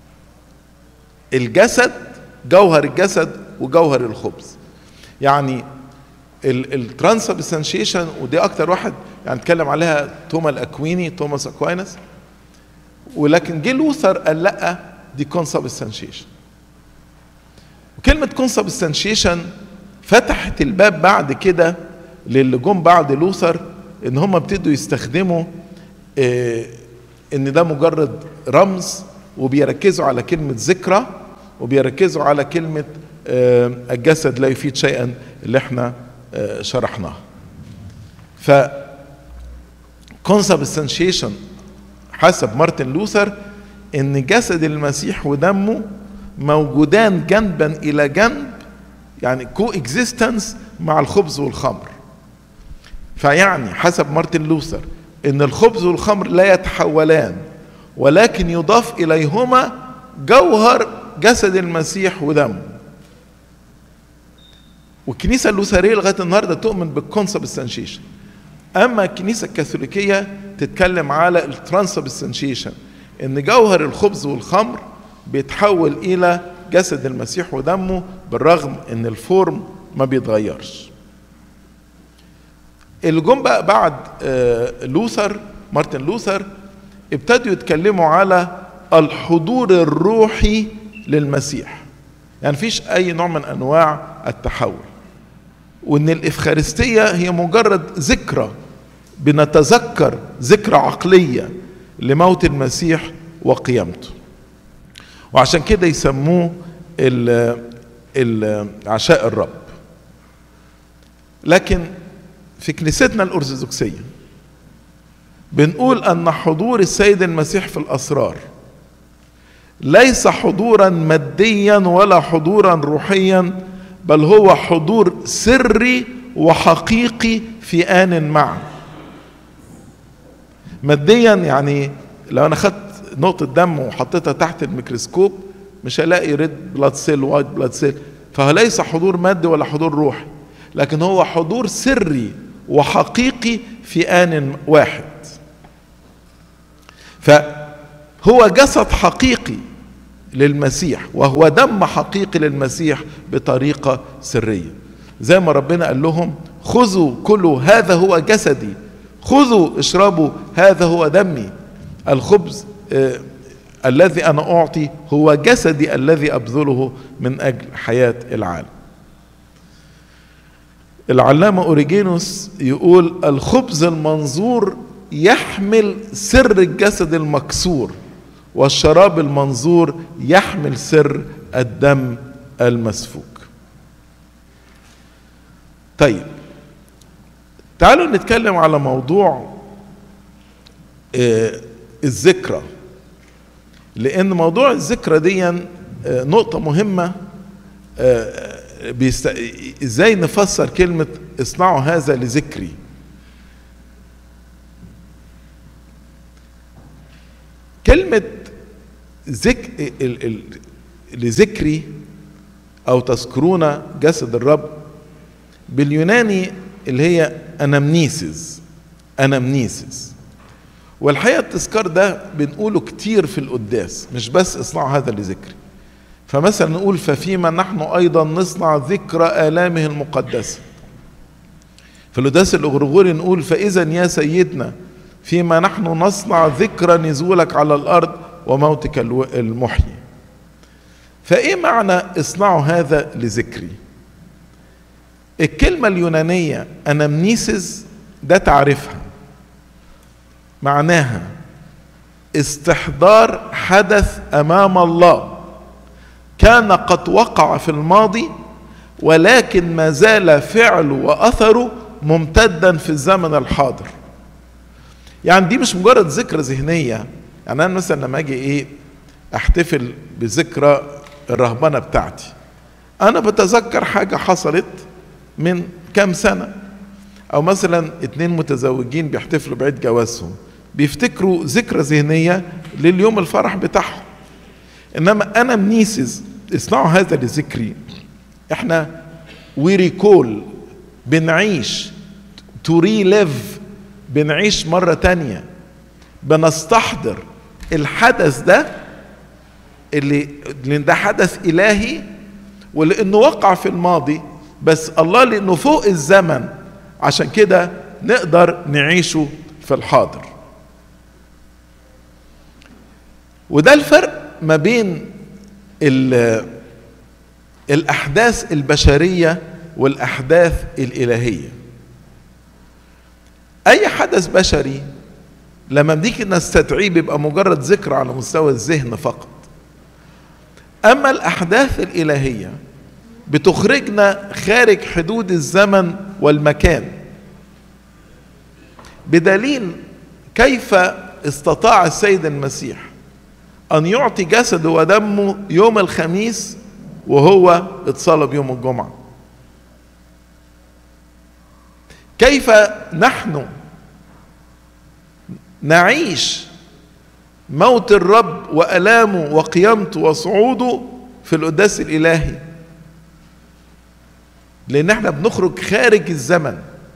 الجسد جوهر الجسد وجوهر الخبز يعني الترانسبستانشيشن ودي اكتر واحد يعني اتكلم عليها توما الاكويني توماس اكوينس ولكن جه لوثر قال لا دي كونسبستانشيشن وكلمه كونسبستانشيشن فتحت الباب بعد كده للي جم بعد لوثر ان هم ابتدوا يستخدموا آه ان ده مجرد رمز وبيركزوا على كلمه ذكرى وبيركزوا على كلمه آه الجسد لا يفيد شيئا اللي احنا آه شرحناها ف consubstantiation حسب مارتن لوثر ان جسد المسيح ودمه موجودان جنبا الى جنب يعني كو اكزيستنس مع الخبز والخمر فيعني حسب مارتن لوثر ان الخبز والخمر لا يتحولان ولكن يضاف اليهما جوهر جسد المسيح ودمه والكنيسه اللوثريه لغايه النهارده تؤمن بالكونسبستانشيشن اما الكنيسه الكاثوليكيه تتكلم على الترانسبستانشيشن ان جوهر الخبز والخمر بيتحول الى جسد المسيح ودمه بالرغم ان الفورم ما بيتغيرش اللي جم بقى بعد لوثر مارتن لوثر ابتدوا يتكلموا على الحضور الروحي للمسيح يعني مفيش اي نوع من انواع التحول وان الافخارستيه هي مجرد ذكرى بنتذكر ذكرى عقليه لموت المسيح وقيامته وعشان كده يسموه عشاء الرب لكن في كنيستنا الأرثوذكسية بنقول أن حضور السيد المسيح في الأسرار ليس حضورا ماديا ولا حضورا روحيا بل هو حضور سري وحقيقي في آن معا ماديا يعني لو أنا خدت نقطة دم وحطيتها تحت الميكروسكوب مش هلاقي ريد بلاد سيل وايت بلاد سيل فليس حضور مادي ولا حضور روحي لكن هو حضور سري وحقيقي في آن واحد فهو جسد حقيقي للمسيح وهو دم حقيقي للمسيح بطريقة سرية زي ما ربنا قال لهم خذوا كلوا هذا هو جسدي خذوا اشربوا هذا هو دمي الخبز آه الذي انا اعطي هو جسدي الذي ابذله من اجل حياه العالم العلامه اوريجينوس يقول الخبز المنظور يحمل سر الجسد المكسور والشراب المنظور يحمل سر الدم المسفوك طيب تعالوا نتكلم على موضوع آه الذكرى لان موضوع الذكرى دي آه نقطه مهمه آه بيست... ازاي نفسر كلمه اصنعوا هذا لذكري كلمه ذك... ال... ال... لذكري او تذكرون جسد الرب باليوناني اللي هي انامنيسز انامنيسز والحقيقه التذكار ده بنقوله كتير في القداس مش بس اصنعوا هذا لذكري فمثلا نقول ففيما نحن ايضا نصنع ذكرى الامه المقدسه في القداس الاغرغوري نقول فاذا يا سيدنا فيما نحن نصنع ذكرى نزولك على الارض وموتك المحيي فايه معنى اصنعوا هذا لذكري الكلمة اليونانية أنامنيسز ده تعرفها معناها استحضار حدث أمام الله كان قد وقع في الماضي ولكن ما زال فعله وأثره ممتدا في الزمن الحاضر يعني دي مش مجرد ذكرى ذهنية يعني أنا مثلا لما أجي إيه أحتفل بذكرى الرهبنة بتاعتي أنا بتذكر حاجة حصلت من كام سنة أو مثلا اتنين متزوجين بيحتفلوا بعيد جوازهم بيفتكروا ذكرى ذهنية لليوم الفرح بتاعهم إنما أنا منيسز اصنعوا هذا لذكري احنا ويريكول بنعيش تو ريليف بنعيش مرة تانية بنستحضر الحدث ده اللي لان ده حدث إلهي ولأنه وقع في الماضي بس الله لانه فوق الزمن عشان كده نقدر نعيشه في الحاضر وده الفرق ما بين الاحداث البشريه والاحداث الالهيه اي حدث بشري لما بنيجي نستدعيه بيبقى مجرد ذكر على مستوى الذهن فقط اما الاحداث الالهيه بتخرجنا خارج حدود الزمن والمكان بدليل كيف استطاع السيد المسيح ان يعطي جسده ودمه يوم الخميس وهو اتصلب يوم الجمعه كيف نحن نعيش موت الرب والامه وقيامته وصعوده في القداس الالهي لان احنا بنخرج خارج الزمن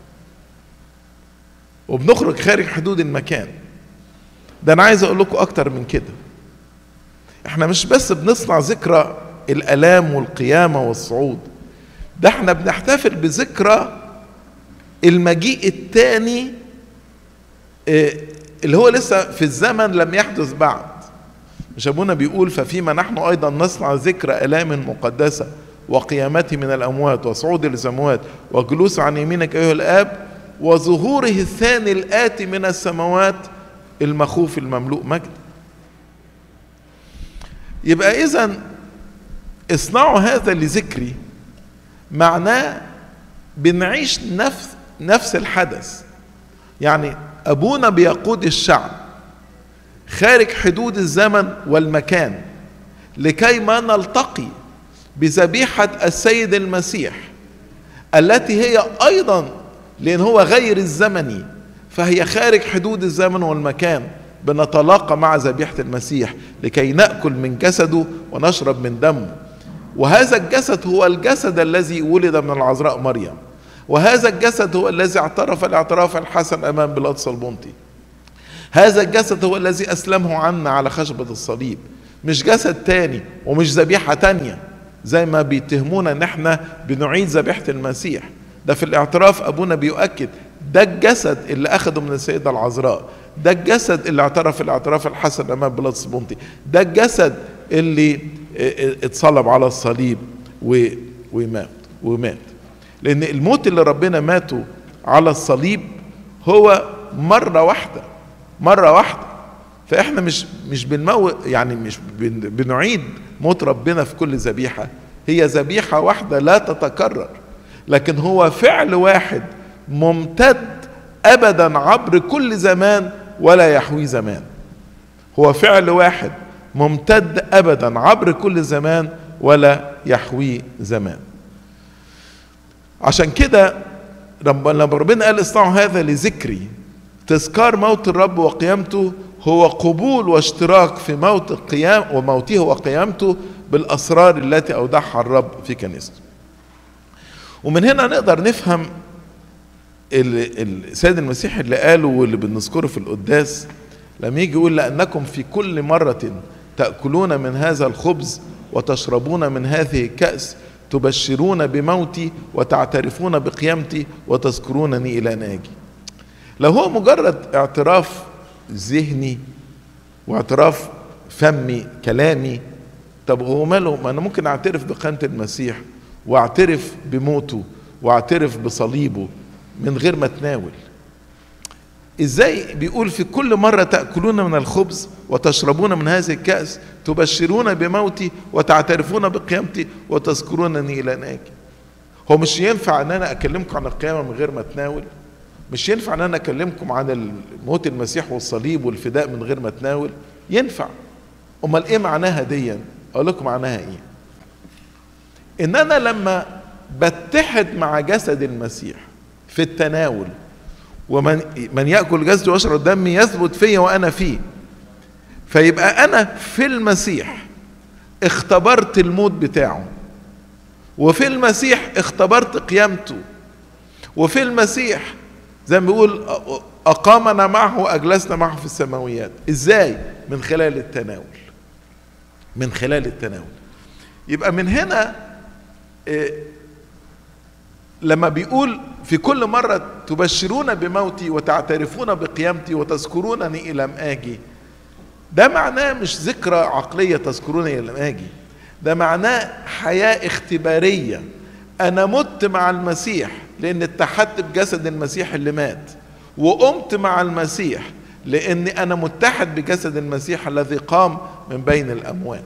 وبنخرج خارج حدود المكان ده انا عايز اقول لكم اكتر من كده احنا مش بس بنصنع ذكرى الالام والقيامه والصعود ده احنا بنحتفل بذكرى المجيء الثاني اللي هو لسه في الزمن لم يحدث بعد مش ابونا بيقول ففيما نحن ايضا نصنع ذكرى الام مقدسه وقيامته من الأموات وصعود السماوات وجلوس عن يمينك أيها الآب وظهوره الثاني الآتي من السماوات المخوف المملوء مجد يبقى إذا اصنعوا هذا لذكري معناه بنعيش نفس نفس الحدث يعني أبونا بيقود الشعب خارج حدود الزمن والمكان لكي ما نلتقي بذبيحة السيد المسيح التي هي أيضا لأن هو غير الزمني فهي خارج حدود الزمن والمكان بنتلاقى مع ذبيحة المسيح لكي نأكل من جسده ونشرب من دمه وهذا الجسد هو الجسد الذي ولد من العذراء مريم وهذا الجسد هو الذي اعترف الاعتراف الحسن امام بيلاطس البنطي هذا الجسد هو الذي اسلمه عنا على خشبة الصليب مش جسد تاني ومش ذبيحة تانية زي ما بيتهمونا ان احنا بنعيد ذبيحة المسيح ده في الاعتراف ابونا بيؤكد ده الجسد اللي اخده من السيدة العذراء ده الجسد اللي اعترف الاعتراف الحسن امام بيلاطس البنطي ده الجسد اللي اتصلب على الصليب ومات ومات لان الموت اللي ربنا ماته على الصليب هو مره واحده مره واحده فاحنا مش مش بنموت يعني مش بنعيد موت ربنا في كل ذبيحه هي ذبيحه واحده لا تتكرر لكن هو فعل واحد ممتد ابدا عبر كل زمان ولا يحوي زمان هو فعل واحد ممتد ابدا عبر كل زمان ولا يحوي زمان عشان كده لما ربنا قال اصنعوا هذا لذكري تذكار موت الرب وقيامته هو قبول واشتراك في موت القيام وموته وقيامته بالاسرار التي اودعها الرب في كنيسته. ومن هنا نقدر نفهم السيد المسيح اللي قاله واللي بنذكره في القداس لما يجي يقول لانكم في كل مره تاكلون من هذا الخبز وتشربون من هذه الكاس تبشرون بموتي وتعترفون بقيامتي وتذكرونني الى ان اجي لو هو مجرد اعتراف ذهني واعتراف فمي كلامي طب هو ماله ما انا ممكن اعترف بقيامه المسيح واعترف بموته واعترف بصليبه من غير ما اتناول ازاي بيقول في كل مرة تأكلون من الخبز وتشربون من هذه الكأس تبشرون بموتي وتعترفون بقيامتي وتذكرونني إلى ناجي هو مش ينفع ان انا اكلمكم عن القيامة من غير ما اتناول مش ينفع ان انا اكلمكم عن موت المسيح والصليب والفداء من غير ما اتناول ينفع امال ايه معناها ديا اقول لكم معناها ايه ان انا لما بتحد مع جسد المسيح في التناول ومن من ياكل جسدي ويشرب دمي يثبت فيا وانا فيه فيبقى انا في المسيح اختبرت الموت بتاعه وفي المسيح اختبرت قيامته وفي المسيح زي ما بيقول اقامنا معه واجلسنا معه في السماويات ازاي من خلال التناول من خلال التناول يبقى من هنا لما بيقول في كل مرة تبشرون بموتي وتعترفون بقيامتي وتذكرونني إلى آجي ده معناه مش ذكرى عقلية تذكرونني إلى آجي ده معناه حياة اختبارية أنا مت مع المسيح لأن اتحدت بجسد المسيح اللي مات وقمت مع المسيح لأني أنا متحد بجسد المسيح الذي قام من بين الأموات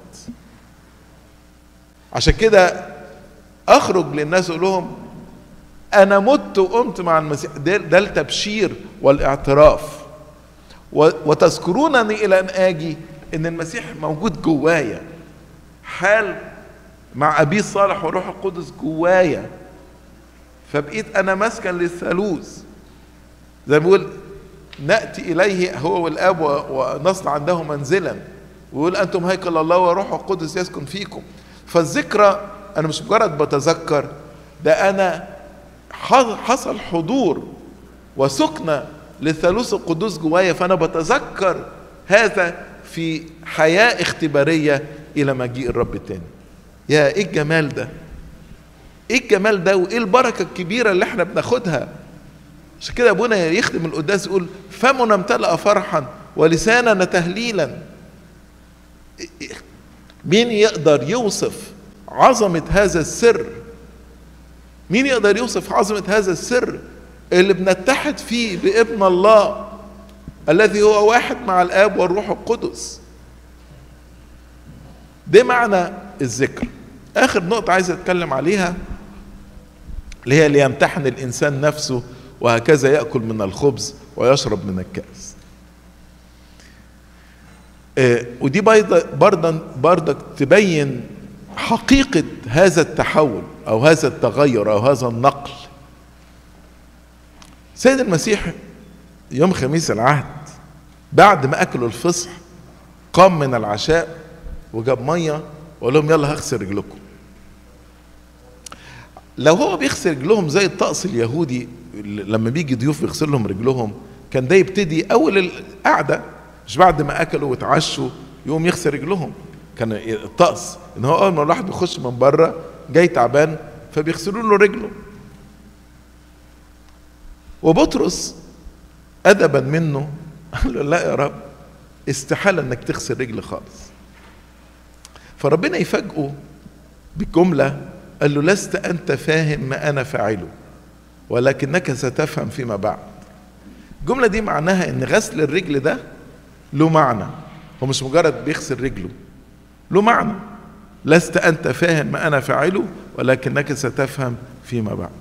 عشان كده أخرج للناس أقول لهم انا مت وقمت مع المسيح ده, ده التبشير والاعتراف وتذكرونني الى ان اجي ان المسيح موجود جوايا حال مع ابي الصالح والروح القدس جوايا فبقيت انا مسكن للثالوث زي ما بيقول ناتي اليه هو والاب ونصنع عنده منزلا ويقول انتم هيكل الله وروح القدس يسكن فيكم فالذكرى انا مش مجرد بتذكر ده انا حصل حضور وسكنة للثالوث القدوس جوايا فأنا بتذكر هذا في حياة اختبارية إلى مجيء الرب التاني يا إيه الجمال ده إيه الجمال ده وإيه البركة الكبيرة اللي إحنا بناخدها عشان كده أبونا يختم القداس يقول فمنا امتلأ فرحا ولساننا تهليلا مين يقدر يوصف عظمة هذا السر مين يقدر يوصف عظمة هذا السر اللي بنتحد فيه بابن الله الذي هو واحد مع الآب والروح القدس ده معنى الذكر آخر نقطة عايز أتكلم عليها اللي هي ليمتحن الإنسان نفسه وهكذا يأكل من الخبز ويشرب من الكأس آه ودي برضا برضك تبين حقيقة هذا التحول أو هذا التغير أو هذا النقل سيد المسيح يوم خميس العهد بعد ما اكلوا الفصح قام من العشاء وجاب ميه وقال لهم يلا هغسل رجلكم لو هو بيغسل رجلهم زي الطقس اليهودي لما بيجي ضيوف يغسل لهم رجلهم كان ده يبتدي اول القعده مش بعد ما اكلوا واتعشوا يقوم يغسل رجلهم كان الطقس ان هو اول ما الواحد بيخش من بره جاي تعبان فبيغسلوا له رجله وبطرس ادبا منه قال له لا يا رب استحاله انك تغسل رجل خالص فربنا يفاجئه بالجمله قال له لست انت فاهم ما انا فاعله ولكنك ستفهم فيما بعد الجمله دي معناها ان غسل الرجل ده له معنى هو مش مجرد بيغسل رجله له معنى لست انت فاهم ما انا فاعله ولكنك ستفهم فيما بعد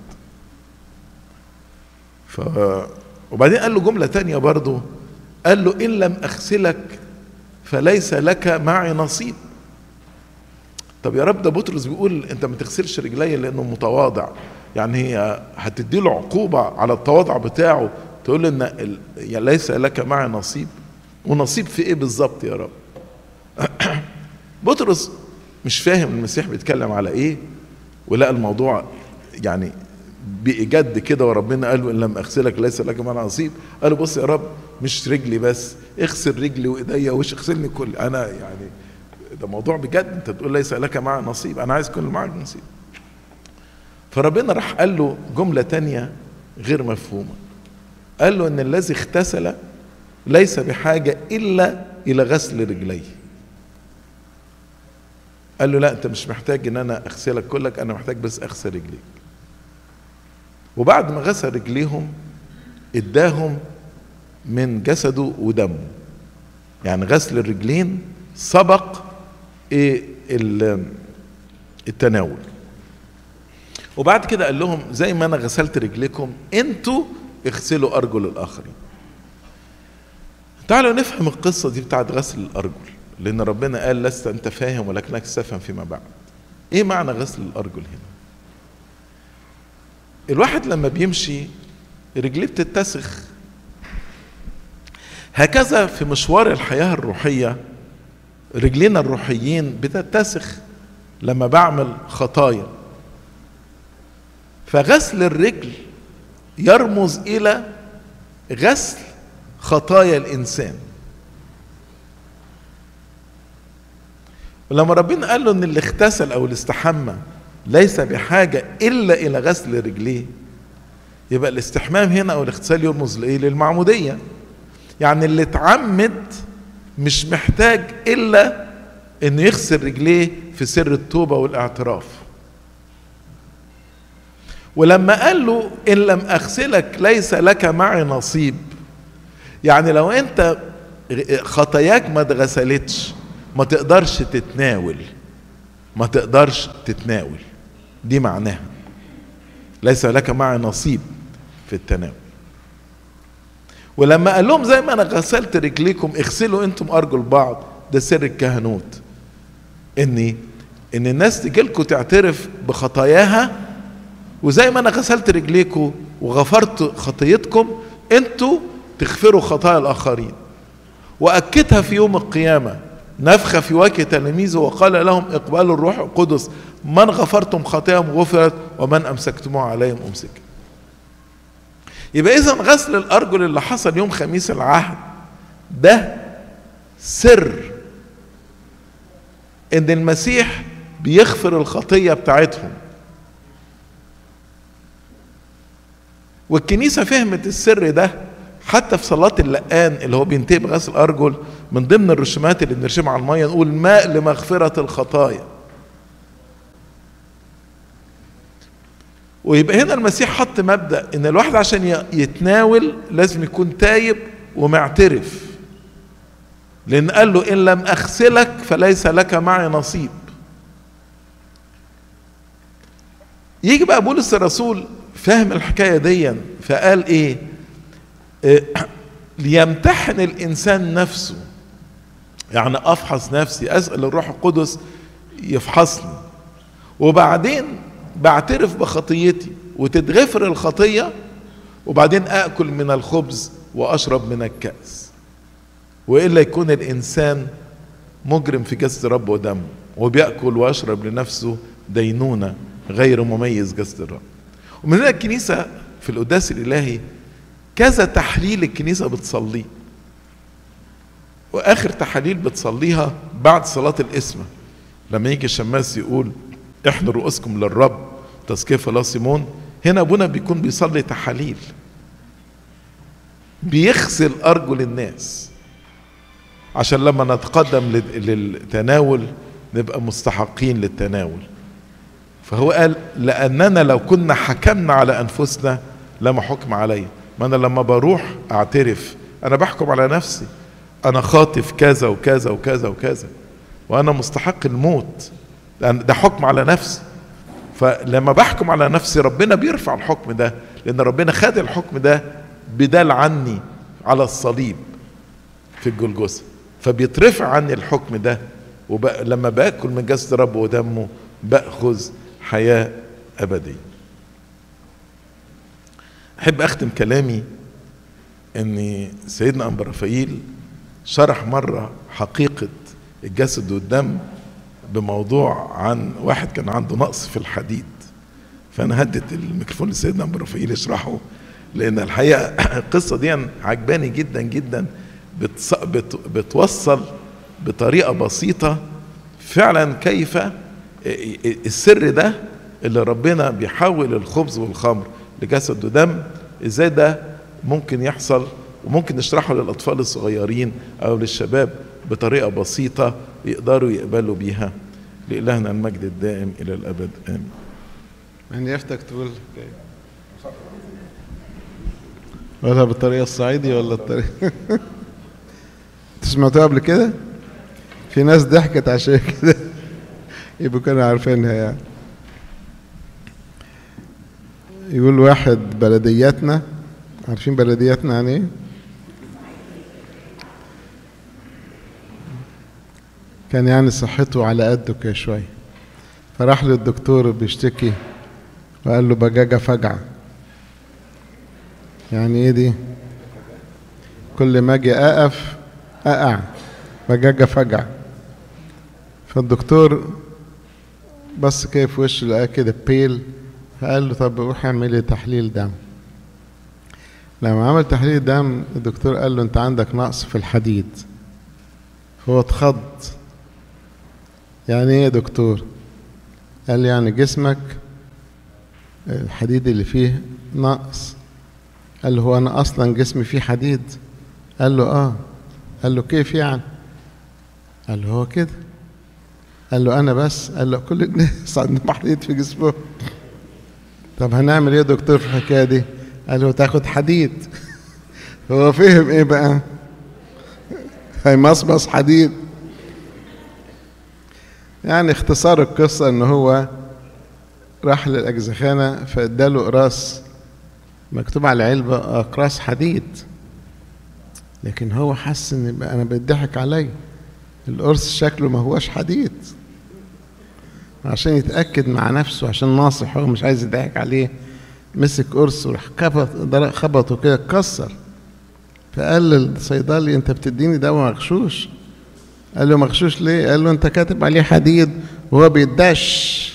ف وبعدين قال له جمله تانية برضه قال له ان لم اغسلك فليس لك معي نصيب طب يا رب ده بطرس بيقول انت ما تغسلش رجلي لانه متواضع يعني هي هتدي له عقوبه على التواضع بتاعه تقول له ان ال... يعني ليس لك معي نصيب ونصيب في ايه بالظبط يا رب بطرس مش فاهم المسيح بيتكلم على ايه ولقى الموضوع يعني بجد كده وربنا قال له ان لم اغسلك ليس لك معي نصيب قال له بص يا رب مش رجلي بس اغسل رجلي وايديا وش اغسلني كل انا يعني ده موضوع بجد انت تقول ليس لك معي نصيب انا عايز كل معك نصيب فربنا راح قال له جملة تانية غير مفهومة قال له ان الذي اغتسل ليس بحاجة الا الى غسل رجليه قال له لا انت مش محتاج ان انا اغسلك كلك انا محتاج بس اغسل رجليك وبعد ما غسل رجليهم اداهم من جسده ودمه يعني غسل الرجلين سبق ايه التناول وبعد كده قال لهم زي ما انا غسلت رجلكم انتوا اغسلوا ارجل الاخرين تعالوا نفهم القصه دي بتاعت غسل الارجل لان ربنا قال لست انت فاهم ولكنك ستفهم فيما بعد ايه معنى غسل الارجل هنا الواحد لما بيمشي رجليه بتتسخ هكذا في مشوار الحياه الروحيه رجلينا الروحيين بتتسخ لما بعمل خطايا فغسل الرجل يرمز الى غسل خطايا الانسان ولما ربنا قال له ان اللي اغتسل او اللي استحمى ليس بحاجه الا الى غسل رجليه يبقى الاستحمام هنا او الاغتسال يرمز لايه للمعموديه يعني اللي اتعمد مش محتاج الا انه يغسل رجليه في سر التوبه والاعتراف ولما قال له ان لم اغسلك ليس لك معي نصيب يعني لو انت خطاياك ما اتغسلتش ما تقدرش تتناول ما تقدرش تتناول دي معناها ليس لك معي نصيب في التناول ولما قال لهم زي ما انا غسلت رجليكم اغسلوا انتم ارجل بعض ده سر الكهنوت اني ان الناس تجيلكم تعترف بخطاياها وزي ما انا غسلت رجليكم وغفرت خطيتكم انتوا تغفروا خطايا الاخرين واكدها في يوم القيامه نفخ في وجه تلاميذه وقال لهم اقبلوا الروح القدس من غفرتم خطاياهم غفرت ومن امسكتموها عليهم امسك يبقى اذا غسل الارجل اللي حصل يوم خميس العهد ده سر ان المسيح بيغفر الخطيه بتاعتهم والكنيسه فهمت السر ده حتى في صلاة اللقان اللي هو بينتهي بغسل الأرجل من ضمن الرسومات اللي بنرسمها على المية نقول ماء لمغفرة الخطايا. ويبقى هنا المسيح حط مبدأ إن الواحد عشان يتناول لازم يكون تايب ومعترف. لأن قال له إن لم أغسلك فليس لك معي نصيب. يجي بقى بولس الرسول فاهم الحكاية دي فقال إيه؟ ليمتحن الانسان نفسه يعني افحص نفسي اسال الروح القدس يفحصني وبعدين بعترف بخطيتي وتتغفر الخطيه وبعدين اكل من الخبز واشرب من الكاس والا يكون الانسان مجرم في جسد رب ودمه وبياكل ويشرب لنفسه دينونه غير مميز جسد الرب ومن هنا الكنيسه في القداس الالهي كذا تحليل الكنيسه بتصليه واخر تحاليل بتصليها بعد صلاه الاسمه لما يجي الشماس يقول احنوا رؤوسكم للرب تزكيه فلا سيمون هنا ابونا بيكون بيصلي تحاليل بيغسل ارجل الناس عشان لما نتقدم للتناول نبقى مستحقين للتناول فهو قال لاننا لو كنا حكمنا على انفسنا لما حكم علي ما انا لما بروح اعترف انا بحكم على نفسي انا خاطف كذا وكذا وكذا وكذا وانا مستحق الموت لان ده حكم على نفسي فلما بحكم على نفسي ربنا بيرفع الحكم ده لان ربنا خد الحكم ده بدال عني على الصليب في الجلجثه فبيترفع عني الحكم ده ولما باكل من جسد رب ودمه باخذ حياه ابديه احب اختم كلامي ان سيدنا ابو رفايل شرح مره حقيقه الجسد والدم بموضوع عن واحد كان عنده نقص في الحديد فانا هدت الميكروفون لسيدنا ابو رفايل يشرحه لان الحقيقه القصه دي عجباني جدا جدا بتص... بت... بتوصل بطريقه بسيطه فعلا كيف السر ده اللي ربنا بيحول الخبز والخمر لجسد ودم ازاي ده ممكن يحصل وممكن نشرحه للاطفال الصغيرين او للشباب بطريقه بسيطه يقدروا يقبلوا بيها لإلهنا المجد الدائم إلى الأبد آمين من يفتك تقول ولا بالطريقة الصعيدي ولا الطريقة سمعتوها قبل كده؟ في ناس ضحكت عشان كده يبقوا كانوا عارفينها يعني يقول واحد بلدياتنا عارفين بلدياتنا يعني ايه؟ كان يعني صحته على قده كده شوية فراح للدكتور بيشتكي وقال له بجاجة فجعة يعني ايه دي كل ما اجي اقف اقع بجاجة فجعة فالدكتور بص كده في وشه لقاه كده بيل فقال له طب روح اعمل لي تحليل دم لما عمل تحليل دم الدكتور قال له انت عندك نقص في الحديد فهو اتخض يعني ايه يا دكتور قال يعني جسمك الحديد اللي فيه نقص قال له هو انا اصلا جسمي فيه حديد قال له اه قال له كيف يعني قال له هو كده قال له انا بس قال له كل الناس عندهم حديد في جسمهم طب هنعمل ايه يا دكتور في الحكايه دي قال له تاخد حديد هو فهم ايه بقى هيمصمص حديد يعني اختصار القصة ان هو راح للأجزخانة فاداله قراص مكتوب على العلبة أقراص حديد لكن هو حس ان انا بيضحك عليا القرص شكله ما هوش حديد عشان يتأكد مع نفسه عشان ناصح هو مش عايز يضحك عليه مسك قرص وراح خبط خبطه كده اتكسر فقال للصيدلي انت بتديني دواء مغشوش قال له مغشوش ليه قال له انت كاتب عليه حديد وهو بيدش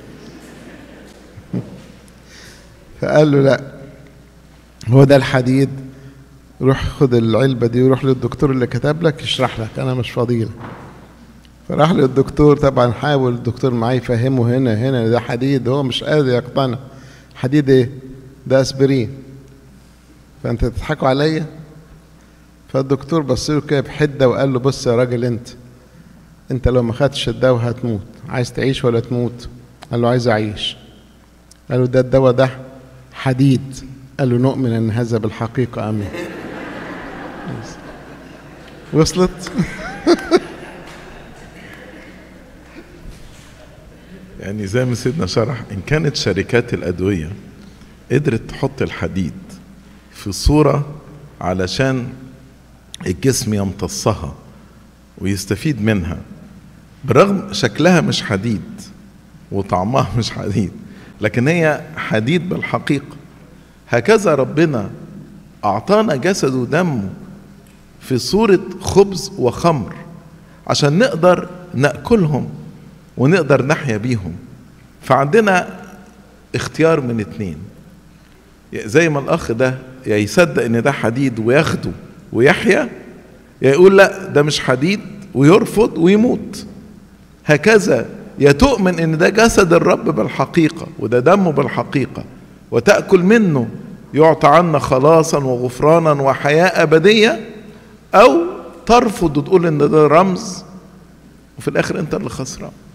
فقال له لا هو ده الحديد روح خد العلبة دي وروح للدكتور اللي كتب لك يشرح لك أنا مش فاضي لك فراح للدكتور طبعا حاول الدكتور معاه يفهمه هنا هنا ده حديد هو مش قادر يقتنع حديد ايه ده اسبرين فانت تضحكوا عليا فالدكتور بص له كده بحده وقال له بص يا راجل انت انت لو ما خدتش الدواء هتموت عايز تعيش ولا تموت قال له عايز اعيش قال له ده الدواء ده حديد قال له نؤمن ان هذا بالحقيقه امين وصلت يعني زي ما سيدنا شرح ان كانت شركات الادويه قدرت تحط الحديد في صوره علشان الجسم يمتصها ويستفيد منها برغم شكلها مش حديد وطعمها مش حديد لكن هي حديد بالحقيقه هكذا ربنا اعطانا جسد ودمه في صورة خبز وخمر عشان نقدر ناكلهم ونقدر نحيا بيهم فعندنا اختيار من اتنين زي ما الاخ ده يا يصدق ان ده حديد وياخده ويحيا يا يقول لا ده مش حديد ويرفض ويموت هكذا يا تؤمن ان ده جسد الرب بالحقيقه وده دمه بالحقيقه وتاكل منه يعطى عنا خلاصا وغفرانا وحياه ابديه او ترفض وتقول ان ده رمز وفي الاخر انت اللي خسران